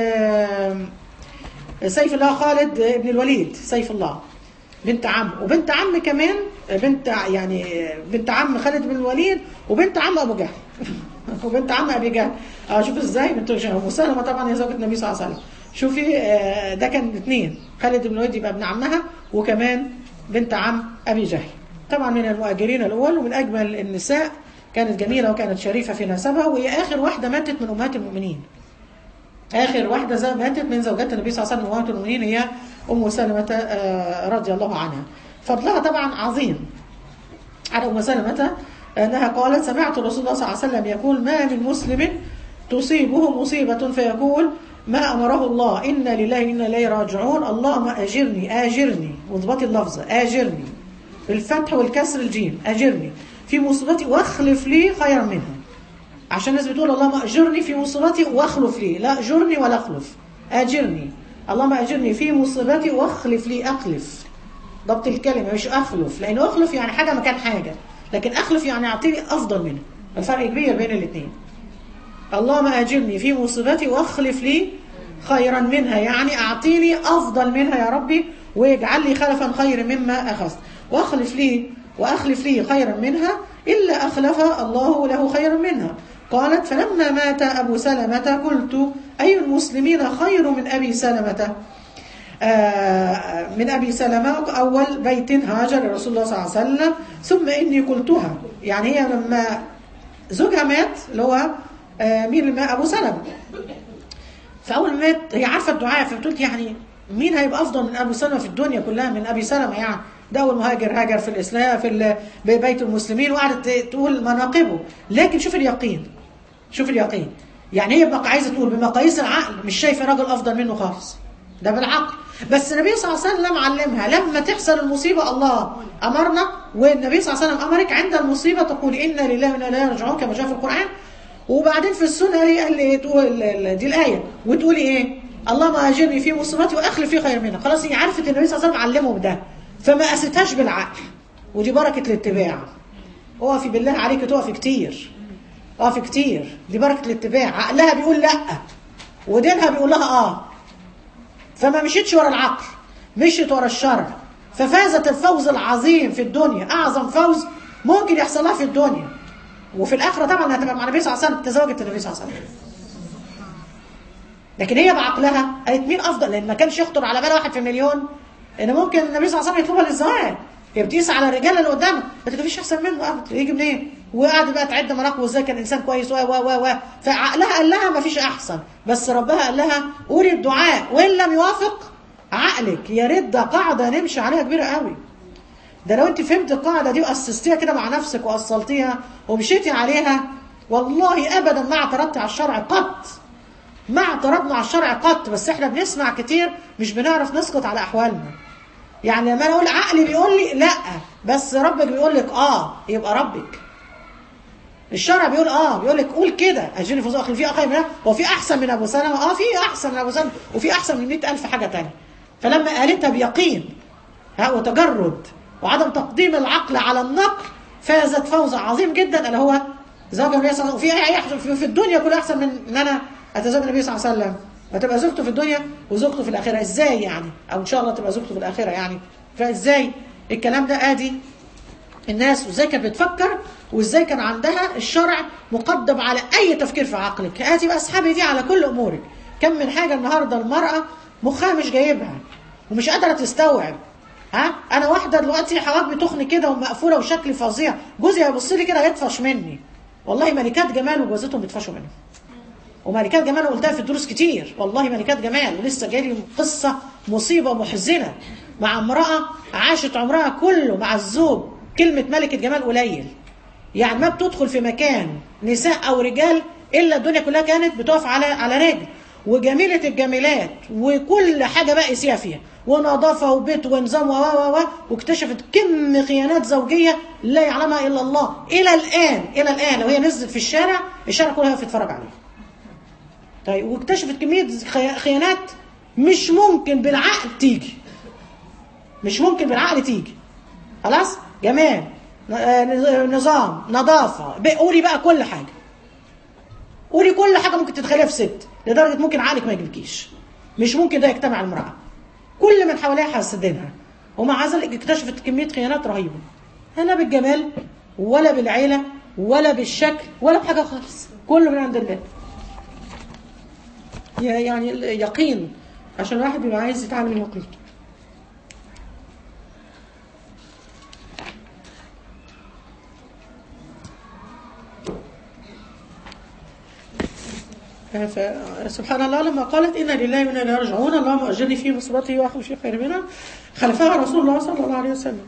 [SPEAKER 1] سيف الله خالد ابن الوليد سيف الله بنت عم وبنت عم كمان بنت يعني بنت عم خالد بن الوليد وبنت عم ابو جهل وبنت عم ابي جهل اه شوف ازاي بنت ام سلمة طبعا هي زوجة النبي صلى الله عليه وسلم شوفي ده كان اثنين خالد بن الوليد يبقى ابن عمها وكمان بنت عم ابي جهل طبعا من المؤجرين الاول ومن اجمل النساء كانت جميله وكانت شريفه في نسبها وهي اخر واحده ماتت من امهات المؤمنين اخر واحده زي ماتت من زوجات النبي صلى الله عليه وسلم امهات المؤمنين هي ام سلمه رضي الله عنها فضلها طبعا عظيم على ام سلمه انها قالت سمعت رسول الله صلى الله عليه وسلم يقول ما من مسلم تصيبه مصيبه فيقول ما أمره الله إن لله إن إليه راجعون اللهم أجرني أجرني واضبطي اللفظ أجرني بالفتح والكسر الجيم أجرني في مصيبتي واخلف لي خيرا منها عشان الناس بتقول اللهم أجرني في مصيبتي واخلف لي لا أجرني ولا أخلف أجرني اللهم أجرني في مصيبتي واخلف لي أخلف ضبط الكلمة مش أخلف لأن أخلف يعني حاجة مكان حاجة لكن أخلف يعني أعطيني أفضل منها الفرق كبير بين الاثنين اللهم أجرني في مصيبتي واخلف لي خيرا منها يعني أعطيني أفضل منها يا ربي واجعل لي خلفا خير مما أخذت واخلف لي وأخلف لي خيرا منها إلا أخلف الله له خيرا منها قالت فلما مات أبو سلمة قلت أي المسلمين خير من أبي سلمة آه من أبي سلمة أول بيت هاجر لرسول الله صلى الله عليه وسلم ثم إني قلتها يعني هي لما زوجها مات اللي هو آه مين اللي مات أبو سلمة فأول ما مات هي عارفة الدعاء فبتقول يعني مين هيبقى أفضل من أبو سلمة في الدنيا كلها من أبي سلمة يعني ده أول مهاجر هاجر في الإسلام في بيت المسلمين وقعدت تقول مناقبه لكن شوف اليقين شوف اليقين يعني هي بقى عايزة تقول بمقاييس العقل مش شايفة راجل أفضل منه خالص ده بالعقل بس النبي صلى الله عليه وسلم علمها لما تحصل المصيبة الله أمرنا والنبي صلى الله عليه وسلم أمرك عند المصيبة تقول إنا لله وإنا إليه راجعون كما جاء في القرآن وبعدين في السنة قال لي تقول دي الآية وتقولي إيه اللهم أجرني في مصيبتي وأخلف في خير منها خلاص هي عرفت النبي صلى الله عليه وسلم علمه بده فما قاستهاش بالعقل ودي بركة الاتباع اقفي بالله عليك تقفي كتير اقفي كتير دي بركة الاتباع عقلها بيقول لا ودينها بيقول لها اه فما مشيتش ورا العقل مشيت ورا الشرع ففازت الفوز العظيم في الدنيا اعظم فوز ممكن يحصل لها في الدنيا وفي الاخره طبعا هتبقى مع النبي صلى الله عليه وسلم تزوجت النبي صلى الله عليه وسلم لكن هي بعقلها قالت مين افضل لان ما كانش يخطر على بال واحد في مليون ان ممكن النبي صلى الله عليه وسلم يطلبها للزواج هي بتقيس على الرجاله اللي قدامها ما تفيش احسن منه ابدا يجي منين وقعد بقى تعد مراقبه وازاي كان انسان كويس و و و و فعقلها قال لها ما فيش احسن بس ربها قال لها قولي الدعاء وان لم يوافق عقلك يا ريت ده قاعده نمشي عليها كبيره قوي ده لو انت فهمت القاعده دي واسستيها كده مع نفسك واصلتيها ومشيتي عليها والله ابدا ما اعترضتي على الشرع قط ما اعترضنا على الشرع قط بس احنا بنسمع كتير مش بنعرف نسقط على احوالنا يعني لما انا اقول عقلي بيقول لي لا بس ربك بيقول لك اه يبقى ربك الشرع بيقول اه بيقول لك قول كده اجيني فوز اخي في اخي من هو في احسن من ابو سلمة اه في احسن من ابو سلمة وفي احسن من 100000 حاجه تانية فلما قالتها بيقين ها وتجرد وعدم تقديم العقل على النقل فازت فوز عظيم جدا اللي هو زوج النبي صلى الله عليه وسلم وفي في الدنيا كلها احسن من ان انا اتزوج النبي صلى الله عليه وسلم وتبقى زوجته في الدنيا وزوجته في الاخره ازاي يعني او ان شاء الله تبقى زوجته في الاخره يعني فازاي الكلام ده ادي الناس وازاي كانت بتفكر وازاي كان عندها الشرع مقدم على اي تفكير في عقلك اتي باصحابي دي على كل امورك كم من حاجه النهارده المراه مخها مش جايبها ومش قادره تستوعب ها انا واحده دلوقتي حواجبي تخن كده ومقفوله وشكلي فظيع جوزي هيبص لي كده هيطفش مني والله ملكات جمال وجوازتهم بيطفشوا منهم وملكات جمال قلتها في الدروس كتير والله ملكات جمال ولسه جاي قصه مصيبه محزنه مع امراه عاشت عمرها كله مع الزوج كلمه ملكه جمال قليل يعني ما بتدخل في مكان نساء او رجال الا الدنيا كلها كانت بتقف على على رجل وجميله الجميلات وكل حاجه بقى يسيها فيها ونظافه وبيت ونظام و و و واكتشفت كم خيانات زوجيه لا يعلمها الا الله الى الان الى الان لو هي نزلت في الشارع الشارع كله هيقف يتفرج عليها طيب واكتشفت كميه خيانات مش ممكن بالعقل تيجي مش ممكن بالعقل تيجي خلاص جمال نظام نظافه قولي بقى كل حاجه قولي كل حاجه ممكن تتخيلها في ست لدرجه ممكن عقلك ما يجيبكيش مش ممكن ده يجتمع المراه كل من حواليها حاسدينها ومع ذلك اكتشفت كميه خيانات رهيبه لا بالجمال ولا بالعيله ولا بالشكل ولا بحاجه خالص كله من عند الله يعني يقين عشان الواحد بيبقى عايز يتعلم اليقين فسبحان الله لما قالت إنا لله وإنا إليه راجعون اللهم أجرني في مصيبتي وأخلف في خير منها خلفها رسول الله صلى الله عليه وسلم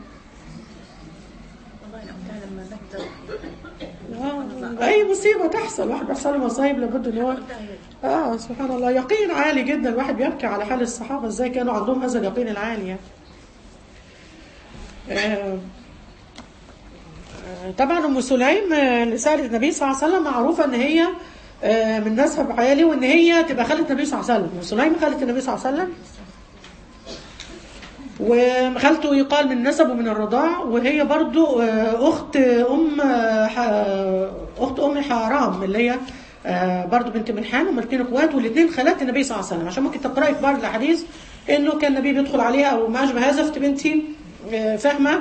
[SPEAKER 1] آه أي مصيبة تحصل واحد بيحصل له مصايب لابد إن هو آه سبحان الله يقين عالي جدا الواحد بيبكي على حال الصحابة إزاي كانوا عندهم هذا اليقين العالي يعني. آه طبعا ام سليم اللي سالت النبي صلى الله عليه وسلم معروفه ان هي من مذهب عالي وان هي تبقى خالة النبي صلى الله عليه وسلم سليم خالة النبي صلى الله عليه وسلم وخالته يقال من نسب ومن الرضاع وهي برضو اخت ام اخت ام حرام اللي هي برضو بنت منحان هم الاثنين اخوات والاثنين خالات النبي صلى الله عليه وسلم عشان ممكن تقراي في بعض الاحاديث انه كان النبي بيدخل عليها او ما اشبه هذا فتبقى انت فاهمه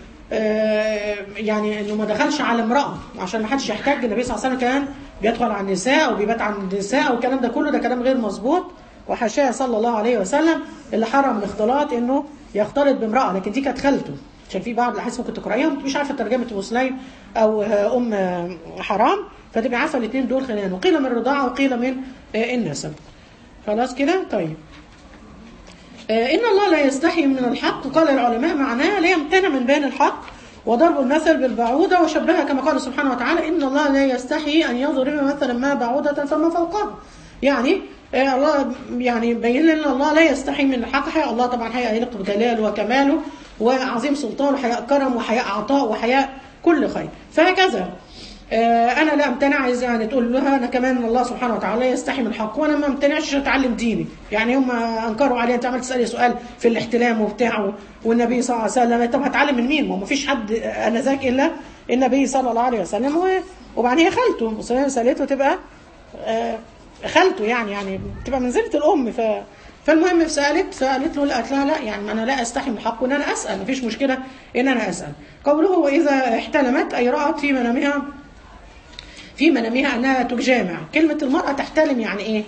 [SPEAKER 1] يعني انه ما دخلش على امراه عشان ما حدش يحتاج النبي صلى الله عليه وسلم كان بيدخل على النساء او بيبات عن النساء والكلام ده كله ده كلام غير مظبوط وحاشاه صلى الله عليه وسلم اللي حرم الاختلاط انه يختلط بامراه لكن دي كانت خالته عشان في بعض الاحاديث ممكن تقرايها مش عارفه ترجمه ام سليم او ام حرام فتبقى عارفه الاثنين دول خلينا وقيل من الرضاعه وقيل من النسب خلاص كده طيب إن الله لا يستحي من الحق قال العلماء معناه لا يمتنع من بين الحق وضرب المثل بالبعوضة وشبهها كما قال سبحانه وتعالى إن الله لا يستحي أن يضرب مثلا ما بعوضة فما فوقها يعني الله يعني بين لنا الله لا يستحي من الحق حياء الله طبعا حياء يليق بجلاله وكماله وعظيم سلطانه وحياء كرم وحياء عطاء وحياء كل خير فهكذا انا لا امتنع عايز يعني تقول لها انا كمان الله سبحانه وتعالى يستحي من الحق وانا ما امتنعش عشان اتعلم ديني يعني هم انكروا علي انت عملت تسالي سؤال في الاحتلام وبتاعه والنبي صلى الله عليه وسلم طب هتعلم من مين ما فيش حد انا ذاك الا النبي صلى الله عليه وسلم وبعدين هي خالته وسلم سالته تبقى خالته يعني يعني تبقى منزله الام ف فالمهم سالت فقالت له قالت لها لا يعني انا لا استحي من الحق وان انا اسال مفيش مشكله ان انا اسال قوله واذا احتلمت اي رات في منامها في منامها انها تجامع كلمة المرأة تحتلم يعني ايه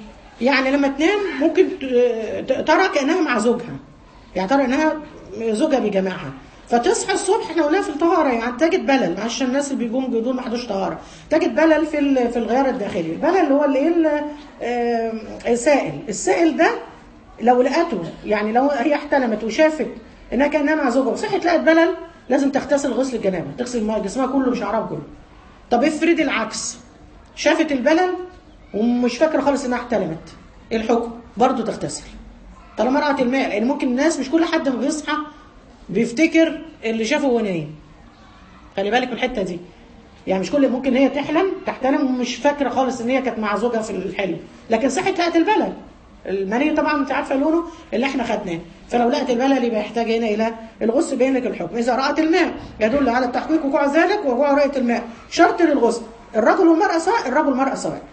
[SPEAKER 1] يعني لما تنام ممكن ت- ت- ترى كانها مع زوجها يعني ترى انها زوجها بيجامعها فتصحى الصبح احنا قلنا في الطهاره يعني تجد بلل عشان الناس اللي بيجوا بدون ما حدوش طهاره تجد بلل في ال- في الغيار الداخلي البلل اللي هو اللي ايه ال- آه، السائل السائل ده لو لقته يعني لو هي احتلمت وشافت انها كانها مع زوجها وصحت لقت بلل لازم تغتسل غسل الجنابه تغسل ما- جسمها كله بشعرها كله طب افرض العكس شافت البلل ومش فاكره خالص انها احتلمت ايه الحكم برضه تغتسل طالما رأت الماء لان ممكن الناس مش كل حد ما بيصحى بيفتكر اللي شافه وهو نايم خلي بالك من الحته دي يعني مش كل ممكن هي تحلم تحتلم ومش فاكره خالص ان هي كانت مع زوجها في الحلم لكن صحت لقت البلل المني طبعا انت عارفه لونه اللي احنا خدناه فلو لقت البلل يبقى يحتاج هنا الى الغسل بين لك الحكم اذا رأت الماء يدل على التحقيق وقوع ذلك وقوع رؤيه الماء شرط للغسل الرجل والمراه سواء الرجل والمراه سواء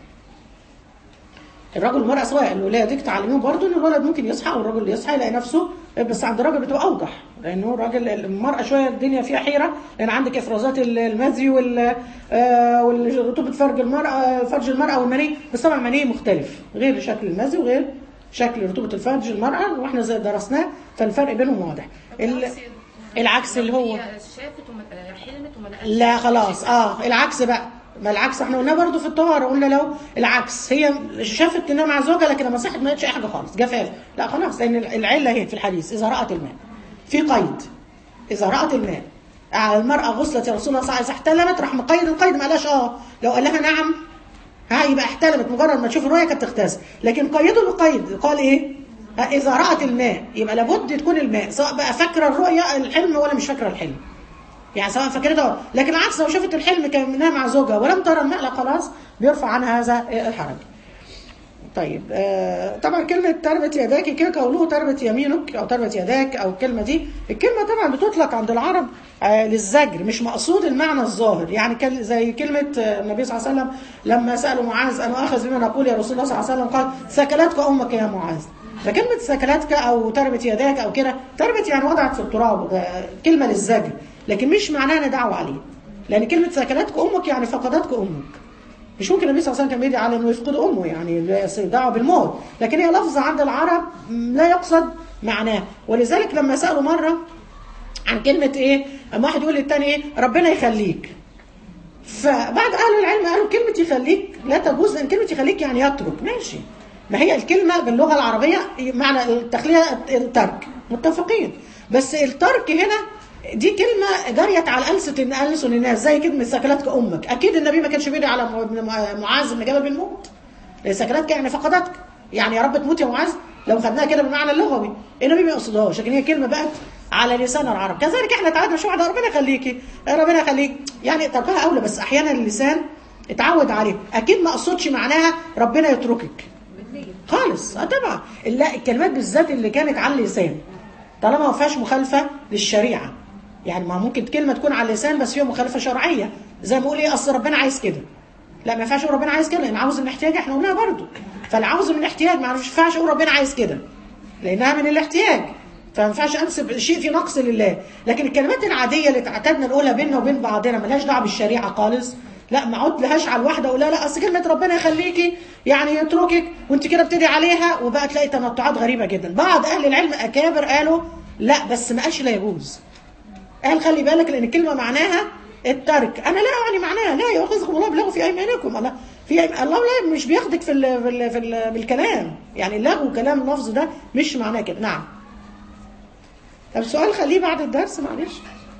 [SPEAKER 1] الرجل والمرأة سواء الولاد تعلميهم برضه ان الولد ممكن يصحى والراجل يصحى يلاقي نفسه بس عند الراجل بتبقى اوضح لانه الراجل المرأة شوية الدنيا فيها حيرة لان عندك افرازات المذي وال آه، والرطوبة فرج المرأة فرج المرأة والمني بس طبعا المني مختلف غير شكل المذي وغير شكل رطوبة الفرج المرأة واحنا زي درسناه فالفرق بينهم واضح ال- العكس اللي هو
[SPEAKER 4] هي شافت وما حلمت وما لقتش
[SPEAKER 1] لا خلاص اه العكس بقى ما العكس احنا قلنا برضو في الطهاره قلنا لو العكس هي شافت انها مع زوجها لكن لما صحت ما لقتش اي حاجه خالص جفاف لا خلاص لان العله هي في الحديث اذا رات الماء في قيد اذا رات الماء على المراه غسلت يا رسول الله صلى الله عليه وسلم احتلمت راح مقيد القيد ما قالهاش اه لو قال لها نعم ها يبقى احتلمت مجرد ما تشوف الرؤيه كانت تغتسل لكن قيدوا بالقيد قال ايه ها، اذا رات الماء يبقى لابد تكون الماء سواء بقى فاكره الرؤيه الحلم ولا مش فاكره الحلم يعني سواء فاكرته لكن العكس لو شافت الحلم كانها مع زوجها ولم ترى الماء لا خلاص بيرفع عنها هذا الحرج طيب آه طبعا كلمة تربت يداك كده قوله تربت يمينك أو تربت يداك أو الكلمة دي الكلمة طبعا بتطلق عند العرب آه للزجر مش مقصود المعنى الظاهر يعني كل زي كلمة آه، النبي صلى الله عليه وسلم لما سألوا معاذ أنا أخذ بما نقول يا رسول الله صلى الله عليه وسلم قال ثكلتك أمك يا معاذ فكلمة ثكلتك أو تربت يداك أو كده تربت يعني وضعت في التراب ده كلمة للزجر لكن مش معناها دعوة عليه لأن كلمة ثكلتك أمك يعني فقدتك أمك مش ممكن النبي صلى الله عليه وسلم كان بيدعي على انه يفقد امه يعني دعوه بالموت لكن هي لفظه عند العرب م، لا يقصد معناه ولذلك لما سالوا مره عن كلمه ايه اما واحد يقول للتاني ايه ربنا يخليك فبعد اهل العلم قالوا كلمه يخليك لا تجوز لان كلمه يخليك يعني يترك ماشي ما هي الكلمه باللغه العربيه معنى التخليه الترك متفقين بس الترك هنا دي كلمة جريت على ألسن ألسن الناس زي كلمة سكلتك أمك أكيد النبي ما كانش بيدعي على م- معاذ بن جبل بالموت لأن سكلتك يعني فقدتك يعني يا رب تموت يا معاذ لو خدناها كده بالمعنى اللغوي النبي ما يقصدهاش لكن هي كلمة بقت على لسان العرب كذلك احنا تعودنا شو واحدة ربنا يخليكي ربنا يخليك يعني تركها أولى بس أحيانا اللسان اتعود عليه أكيد ما أقصدش معناها ربنا يتركك خالص اه طبعا لا الكلمات بالذات اللي كانت على اللسان طالما ما فيهاش مخالفه للشريعه يعني ما ممكن كلمه تكون على اللسان بس فيها مخالفه شرعيه زي ما اقول ايه اصل ربنا عايز كده لا ما ينفعش اقول ربنا عايز كده لان عاوز من احتياج احنا قلناها برضو فالعاوز من احتياج ما ينفعش اقول ربنا عايز كده لانها من الاحتياج فما ينفعش انسب شيء في نقص لله لكن الكلمات العاديه اللي اعتدنا نقولها بيننا وبين بعضنا ملهاش دعوه بالشريعه خالص لا ما اقعد لهاش على الواحده اقول لها لا اصل كلمه ربنا يخليكي يعني يتركك وانت كده بتدعي عليها وبقى تلاقي تنطعات غريبه جدا بعض اهل العلم اكابر قالوا لا بس ما قالش لا يجوز قال خلي بالك لان الكلمه معناها الترك انا لا اعني معناها لا يؤاخذكم الله باللغو في ايمانكم الله في أيم... الله لا مش بياخدك في ال... في, ال... في ال... بالكلام يعني اللغو كلام اللفظ ده مش معناه كده نعم طب سؤال خليه بعد الدرس معلش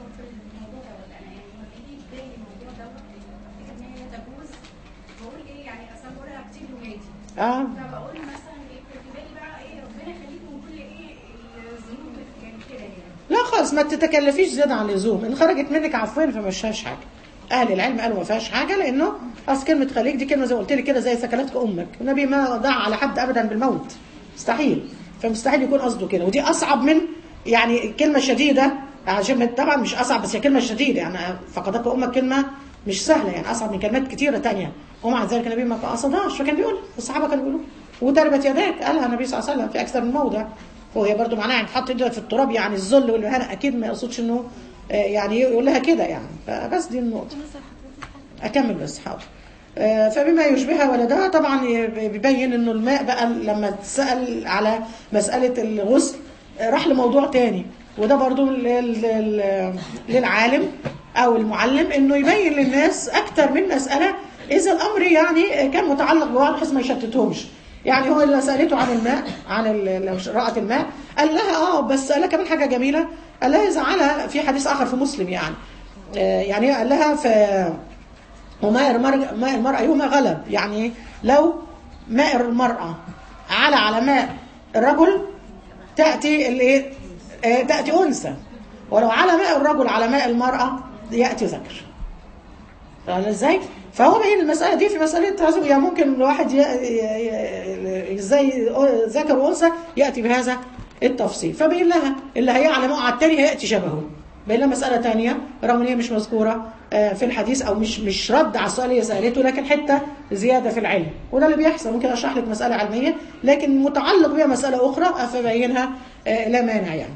[SPEAKER 5] بقول ايه يعني اصلا بقولها كتير لولادي
[SPEAKER 1] اه
[SPEAKER 5] فبقول مثلا ايه كنت بالي بقى ايه ربنا يخليك من كل ايه الذنوب يعني كده يعني
[SPEAKER 1] لا خالص ما تتكلفيش زياده عن اللزوم ان خرجت منك عفوا فما فيهاش حاجه اهل العلم قالوا ما فيهاش حاجه لانه اصل كلمه خليك دي كلمه زي ما قلت لك كده زي سكلتك امك النبي ما ضاع على حد ابدا بالموت مستحيل فمستحيل يكون قصده كده ودي اصعب من يعني كلمه شديده عشان طبعا مش اصعب بس هي كلمه شديده يعني فقدك امك كلمه مش سهله يعني اصعب من كلمات كتيره تانية ومع ذلك النبي ما قصدهاش فكان بيقول الصحابه كانوا بيقولوا وتربت يداك قالها النبي صلى الله عليه وسلم في اكثر من موضع وهي برضو معناها يعني تحط ايدها في التراب يعني الذل والمهانه اكيد ما يقصدش انه آه، يعني يقول لها كده يعني فبس دي النقطه اكمل بس حاضر آه، فبما يشبهها ولدها طبعا بيبين انه الماء بقى لما تسأل على مسألة الغسل آه، راح لموضوع تاني وده برضو لل- لل- للعالم او المعلم انه يبين للناس اكتر من مسألة اذا الامر يعني كان متعلق ببعض بحيث ما يشتتهمش يعني هو اللي سألته عن الماء عن ال- لو رأت الماء قال لها اه بس قال لها كمان حاجة جميلة قال لها إذا على في حديث آخر في مسلم يعني آه، يعني قال لها في وماء المرء ماء المرأة يوم غلب يعني لو ماء المرأة على على ماء الرجل تأتي الايه آه، تأتي أنثى ولو على ماء الرجل على ماء المرأة يأتي ذكر فاهم ازاي؟ فهو بين المسألة دي في مسألة تعزم يعني ممكن الواحد ي- ي- ي- ازاي ذكر وأنثى يأتي بهذا التفصيل فبين لها اللي هيعلم على التاني هيأتي شبهه بين لها مسألة تانية رغم ان هي مش مذكورة آه، في الحديث او مش مش رد على السؤال اللي هي سألته لكن حتة زيادة في العلم وده اللي بيحصل ممكن اشرح لك مسألة علمية لكن متعلق بها مسألة أخرى فبينها آه، لا مانع يعني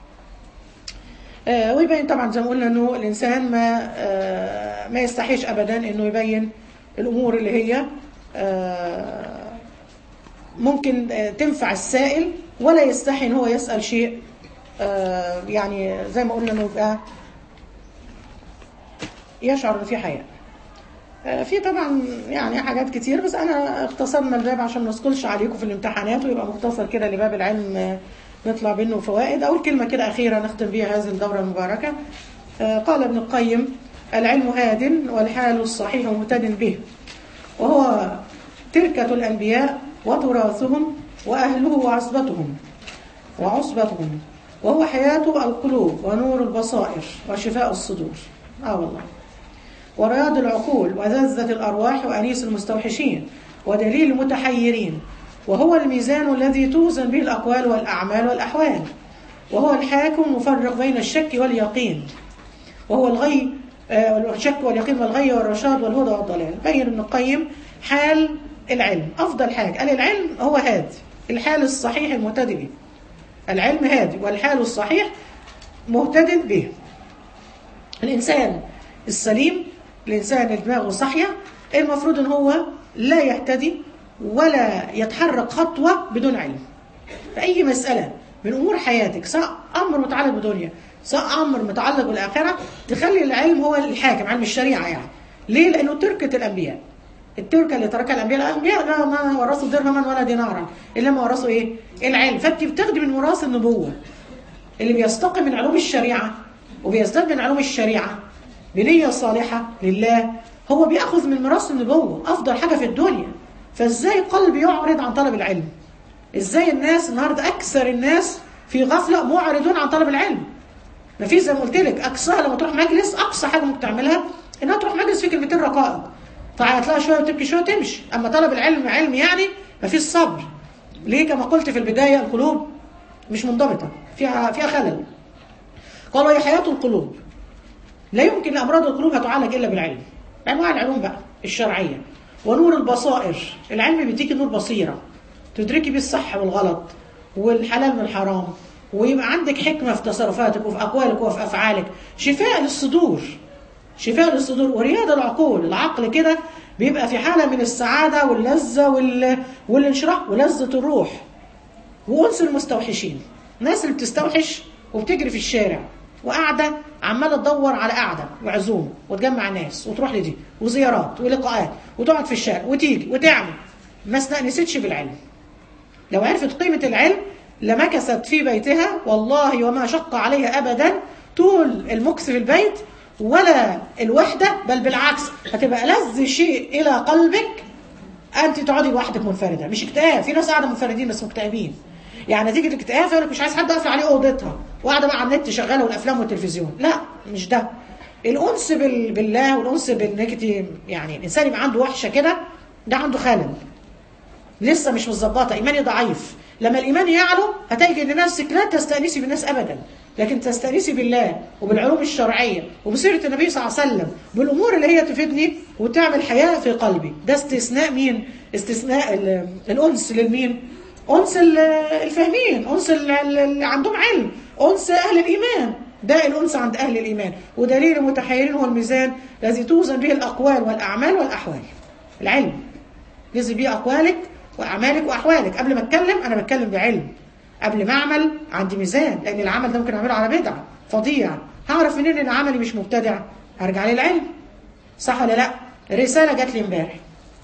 [SPEAKER 1] آه، ويبين طبعا زي ما قلنا انه الانسان ما آه، ما يستحيش ابدا انه يبين الامور اللي هي آه، ممكن آه، تنفع السائل ولا يستحي ان هو يسال شيء آه، يعني زي ما قلنا انه يبقى يشعر ان في حياء آه، في طبعا يعني حاجات كتير بس انا اختصرنا الباب عشان ما نثقلش عليكم في الامتحانات ويبقى مختصر كده لباب العلم آه، نطلع منه فوائد اول كلمه كده اخيره نختم بيها هذه الدوره المباركه آه، قال ابن القيم العلم هاد والحال الصحيح مهتد به وهو تركة الأنبياء وتراثهم وأهله وعصبتهم وعصبتهم وهو حياة القلوب ونور البصائر وشفاء الصدور آه والله ورياض العقول وذذة الأرواح وأنيس المستوحشين ودليل المتحيرين وهو الميزان الذي توزن به الأقوال والأعمال والأحوال وهو الحاكم مفرق بين الشك واليقين وهو الغي آه، الشك واليقين والغي والرشاد والهدى والضلال بين ابن القيم حال العلم أفضل حاجة قال العلم هو هاد الحال الصحيح المهتدي به العلم هادي والحال الصحيح مهتد به الإنسان السليم الإنسان اللي دماغه صحية المفروض ان هو لا يهتدي ولا يتحرك خطوة بدون علم في أي مسألة من أمور حياتك سواء أمر متعلق بدنيا سواء أمر متعلق بالآخرة تخلي العلم هو الحاكم علم الشريعة يعني ليه؟ لأنه تركة الأنبياء التركة اللي تركها الأنبياء الأنبياء لا ما ورثوا درهما ولا دينارا إنما ورثوا إيه؟ العلم فأنت بتاخدي من وراث النبوة اللي بيستقي من علوم الشريعة وبيزداد من علوم الشريعة بنية صالحة لله هو بيأخذ من ميراث النبوة أفضل حاجة في الدنيا فإزاي قلبي يعرض عن طلب العلم إزاي الناس النهاردة أكثر الناس في غفلة معرضون عن طلب العلم ما في زي ما قلت لك أقصاها لما تروح مجلس أقصى حاجة ممكن تعملها إنها تروح مجلس فيه كلمتين رقائق فهتلاقي شوية وتبكي شوية وتمشي أما طلب العلم علم يعني ما فيش صبر ليه كما قلت في البداية القلوب مش منضبطة فيها فيها خلل قالوا هي حياة القلوب لا يمكن أمراض القلوب هتعالج إلا بالعلم أنواع العلوم بقى الشرعية ونور البصائر العلم بيديك نور بصيرة تدركي بيه الصح والغلط والحلال والحرام ويبقى عندك حكمة في تصرفاتك وفي أقوالك وفي أفعالك شفاء للصدور شفاء للصدور ورياضة العقول العقل كده بيبقى في حالة من السعادة واللذة وال... والانشراح ولذة الروح وأنس المستوحشين الناس اللي بتستوحش وبتجري في الشارع وقاعدة عمالة تدور على قاعدة وعزوم وتجمع ناس وتروح لدي وزيارات ولقاءات وتقعد في الشارع وتيجي وتعمل ما استأنستش بالعلم لو عرفت قيمة العلم لمكثت في بيتها والله وما شق عليها أبدا طول المكث في البيت ولا الوحدة بل بالعكس هتبقى لذ شيء إلى قلبك أنت تقعدي لوحدك منفردة مش اكتئاب في ناس قاعدة منفردين بس مكتئبين يعني نتيجة الاكتئاب يقول لك مش عايز حد يقفل عليه أوضتها وقاعدة بقى على النت شغالة والأفلام والتلفزيون لا مش ده الأنس بال... بالله والأنس بالنيجاتيف يعني الإنسان يبقى عنده وحشة كده ده عنده خلل لسه مش متظبطه ايماني ضعيف لما الايمان يعلو هتجد ان نفسك لا تستانسي بالناس ابدا لكن تستانسي بالله وبالعلوم الشرعيه وبسيره النبي صلى الله عليه وسلم بالامور اللي هي تفيدني وتعمل حياه في قلبي ده استثناء مين استثناء ال- الانس للمين انس ال- الفاهمين انس ال- ال- اللي عندهم علم انس اهل الايمان ده الانس عند اهل الايمان ودليل المتحيرين هو الميزان الذي توزن به الاقوال والاعمال والاحوال العلم جزي بيه اقوالك واعمالك واحوالك قبل ما اتكلم انا بتكلم بعلم قبل ما اعمل عندي ميزان لان العمل ده ممكن اعمله على بدعه فظيع هعرف منين ان عملي مش مبتدع هرجع للعلم صح ولا لا رساله جات لي امبارح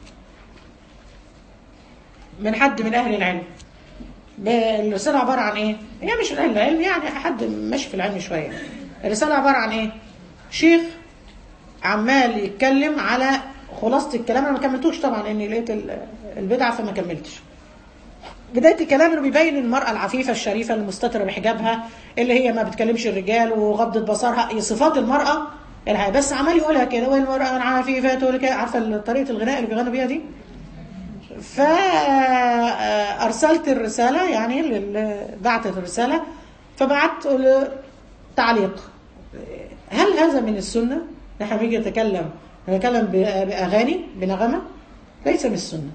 [SPEAKER 1] من حد من اهل العلم ب- الرساله عباره عن ايه هي مش من اهل العلم يعني حد ماشي في العلم شويه الرساله عباره عن ايه شيخ عمال يتكلم على خلاصه الكلام انا ما كملتوش طبعا لاني لقيت ال- البدعه فما كملتش بدايه الكلام انه بيبين المراه العفيفه الشريفه المستتره بحجابها اللي هي ما بتكلمش الرجال وغضت بصرها صفات المراه الحقيقة. بس عمال يقولها كده والمراه العفيفه تقول كده عارفه طريقه الغناء اللي بيغنوا بيها دي فأرسلت الرسالة يعني لل- بعتت الرسالة فبعت له تعليق هل هذا من السنة؟ نحن بيجي نتكلم نتكلم ب- بأغاني بنغمة ليس من السنة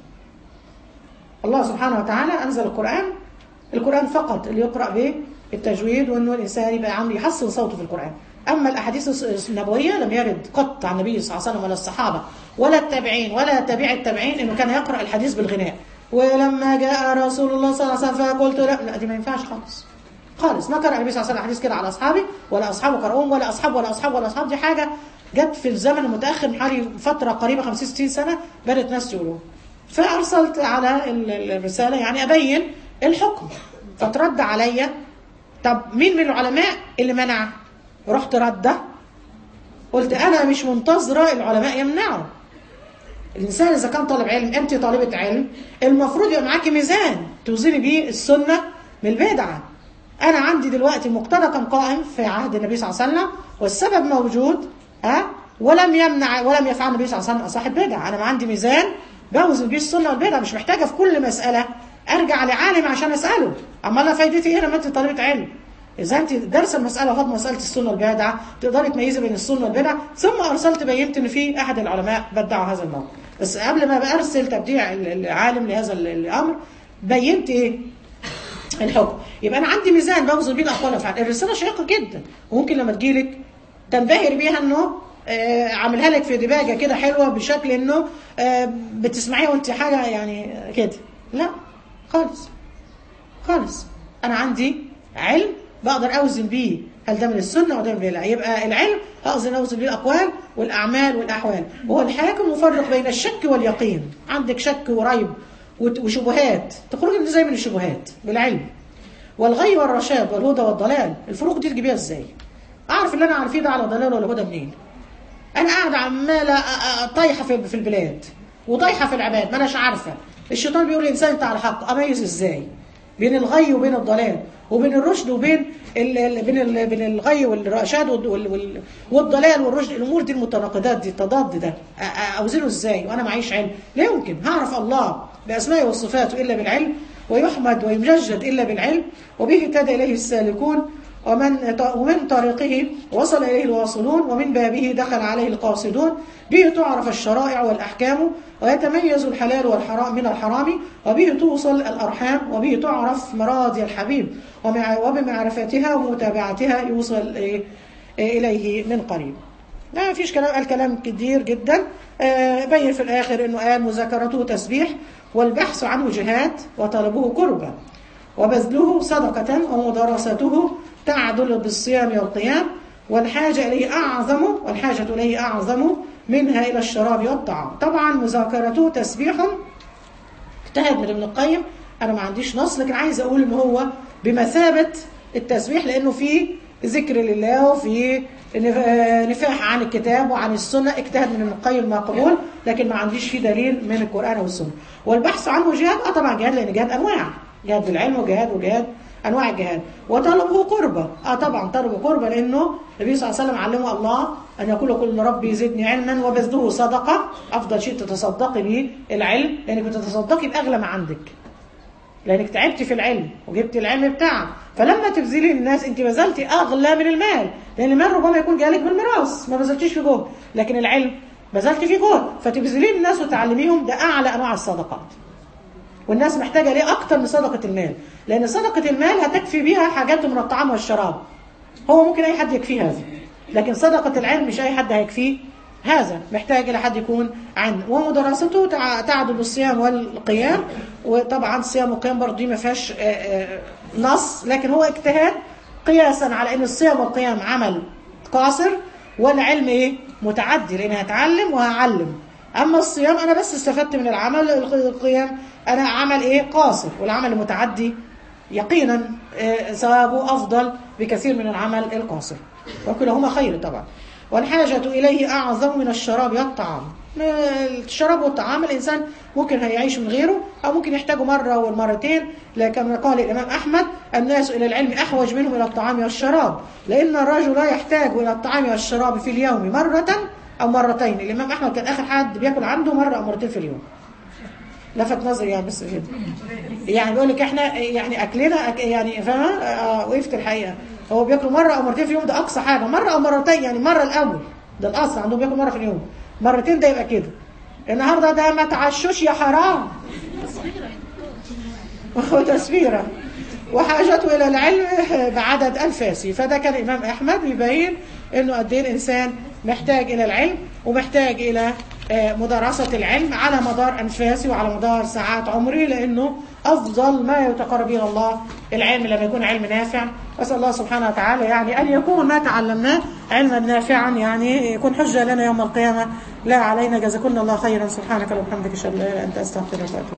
[SPEAKER 1] الله سبحانه وتعالى أنزل القرآن القرآن فقط اللي يقرأ به التجويد وأنه الإنسان يبقى عامل يحسن صوته في القرآن أما الأحاديث النبوية لم يرد قط عن النبي صلى الله عليه وسلم ولا الصحابة ولا التابعين ولا تابع التابعين أنه كان يقرأ الحديث بالغناء ولما جاء رسول الله صلى الله عليه وسلم فقلت لا لا دي ما ينفعش خالص خالص ما قرأ النبي صلى الله عليه وسلم حديث كده على أصحابه ولا أصحابه قرأوهم ولا أصحاب ولا أصحاب ولا أصحاب دي حاجة جت في الزمن المتأخر من حوالي فترة قريبة 50 60 سنة بدأت ناس يقولوها فأرسلت على ال- ال- الرسالة يعني أبين الحكم فترد عليا طب مين من العلماء اللي منع رحت ردة قلت أنا مش منتظرة العلماء يمنعوا الإنسان إذا كان طالب علم أنت طالبة علم المفروض يبقى معاكي ميزان توزني بيه السنة من البدعة أنا عندي دلوقتي المقتضى كان قائم في عهد النبي صلى الله عليه وسلم والسبب موجود ها ولم يمنع ولم يفعل النبي صلى الله عليه وسلم صاحب بدعة أنا ما عندي ميزان بوزن بيه السنة والبدعة مش محتاجة في كل مسألة أرجع لعالم عشان أسأله أما أنا فايدتي إيه لما أنت طالبة علم إذا أنت دارسة المسألة وخد مسألة السنة والبدعة تقدري تميزي بين السنة والبدعة ثم أرسلت بينت إن في أحد العلماء بدعوا هذا الموقف بس قبل ما بأرسل تبديع العالم لهذا الأمر بينت إيه الحكم يبقى انا عندي ميزان بوزن بيه الاقوال والافعال الرساله شيقه جدا وممكن لما تجيلك تنبهر بيها انه آه، عاملها لك في دباجه كده حلوه بشكل انه آه، بتسمعيها وانت حاجه يعني كده لا خالص خالص انا عندي علم بقدر اوزن بيه هل ده من السنه وده من البدع يبقى العلم اقدر اوزن بيه الاقوال والاعمال والاحوال وهو الحاكم مفرق بين الشك واليقين عندك شك وريب وت- وشبهات تخرجي من زي من الشبهات بالعلم والغي والرشاد والهدى والضلال الفروق دي تجيبيها ازاي اعرف اللي انا عارفيه ده على ضلال ولا هدى منين انا قاعده عماله أ- أ- طايحه في في البلاد وطايحه في العباد ما اناش عارفه الشيطان بيقول للانسان انت على حق اميز ازاي بين الغي وبين الضلال وبين الرشد وبين ال ال بين ال بين الغي والرشاد وال- وال- وال- والضلال والرشد الامور دي المتناقضات دي التضاد ده أ- أ- اوزنه ازاي وانا معيش علم لا يمكن هعرف الله باسمائه وصفاته الا بالعلم ويحمد ويمجد الا بالعلم وبه اهتدى اليه السالكون ومن ومن طريقه وصل إليه الواصلون ومن بابه دخل عليه القاصدون به تعرف الشرائع والأحكام ويتميز الحلال والحرام من الحرام وبه توصل الأرحام وبه تعرف مراضي الحبيب ومع- وبمعرفتها ومتابعتها يوصل إيه- إليه من قريب لا فيش كلام قال كلام كتير جدا آه، بين في الآخر أنه قال مذاكرته تسبيح والبحث عنه جهاد وطلبه قربة وبذله صدقة ومدارسته تعدل بالصيام والقيام والحاجة إليه أعظم والحاجة إليه أعظم منها إلى الشراب والطعام طبعا مذاكرته تسبيح اجتهد من ابن القيم انا ما عنديش نص لكن عايز اقول ان هو بمثابه التسبيح لانه في ذكر لله وفي نف- آه، نفاح عن الكتاب وعن السنه اجتهد من ابن القيم مقبول لكن ما عنديش فيه دليل من القران والسنه والبحث عنه جهاد اه طبعا جهاد لان جهاد انواع جهاد بالعلم وجهاد وجهاد انواع الجهاد وطلبه قربه اه طبعا طلبه قربه لانه النبي صلى الله عليه وسلم علمه الله ان يقول كل ربي زدني علما وبذله صدقه افضل شيء تتصدقي به العلم لانك بتتصدقي باغلى ما عندك لانك تعبت في العلم وجبت العلم بتاعك فلما تبذلي للناس انت بذلتي اغلى من المال لان المال ربما يكون جالك بالميراث ما بذلتيش في جهد لكن العلم بذلت فيه جهد فتبذليه للناس وتعلميهم ده اعلى انواع الصدقات والناس محتاجه ليه اكتر من صدقه المال لان صدقه المال هتكفي بيها حاجات من الطعام والشراب هو ممكن اي حد يكفيه هذا لكن صدقه العلم مش اي حد هيكفيه هذا محتاج إلى حد يكون عنده ومدرسته تع- تعدل الصيام والقيام وطبعا الصيام والقيام برضه دي ما فيهاش آه، آه، نص لكن هو اجتهاد قياسا على ان الصيام والقيام عمل قاصر والعلم ايه متعدي لان هتعلم وهعلم اما الصيام انا بس استفدت من العمل القيام انا عمل ايه قاصر والعمل المتعدي يقينا آه، ثوابه افضل بكثير من العمل القاصر وكلهما خير طبعا والحاجة إليه أعظم من الشراب والطعام الشراب والطعام الإنسان ممكن هيعيش من غيره أو ممكن يحتاجه مرة والمرتين لكن قال الإمام أحمد الناس إلى العلم أحوج منهم إلى الطعام والشراب لأن الرجل لا يحتاج إلى الطعام والشراب في اليوم مرة أو مرتين الإمام أحمد كان آخر حد بياكل عنده مرة أو مرتين في اليوم لفت نظري يعني بس كده يعني بيقول لك احنا يعني اكلنا أك يعني فاهمه آه وقفت الحقيقه هو بياكلوا مره او مرتين في اليوم ده اقصى حاجه مره او مرتين يعني مره الاول ده الاصل عندهم بياكلوا مره في اليوم مرتين ده يبقى كده النهارده ده ما تعشوش يا حرام وتسبيرا وحاجته الى العلم بعدد انفاسي فده كان الامام احمد بيبين انه قد ايه الانسان محتاج الى العلم ومحتاج الى آه، مدرسة العلم على مدار أنفاسي وعلى مدار ساعات عمري لأنه أفضل ما يتقرب إلى الله العلم لما يكون علم نافع أسأل الله سبحانه وتعالى يعني أن يكون ما تعلمناه علما نافعا يعني يكون حجة لنا يوم القيامة لا علينا جزاكم الله خيرا سبحانك اللهم وبحمدك أشهد أن لا إله إلا أنت أستغفرك وأتوب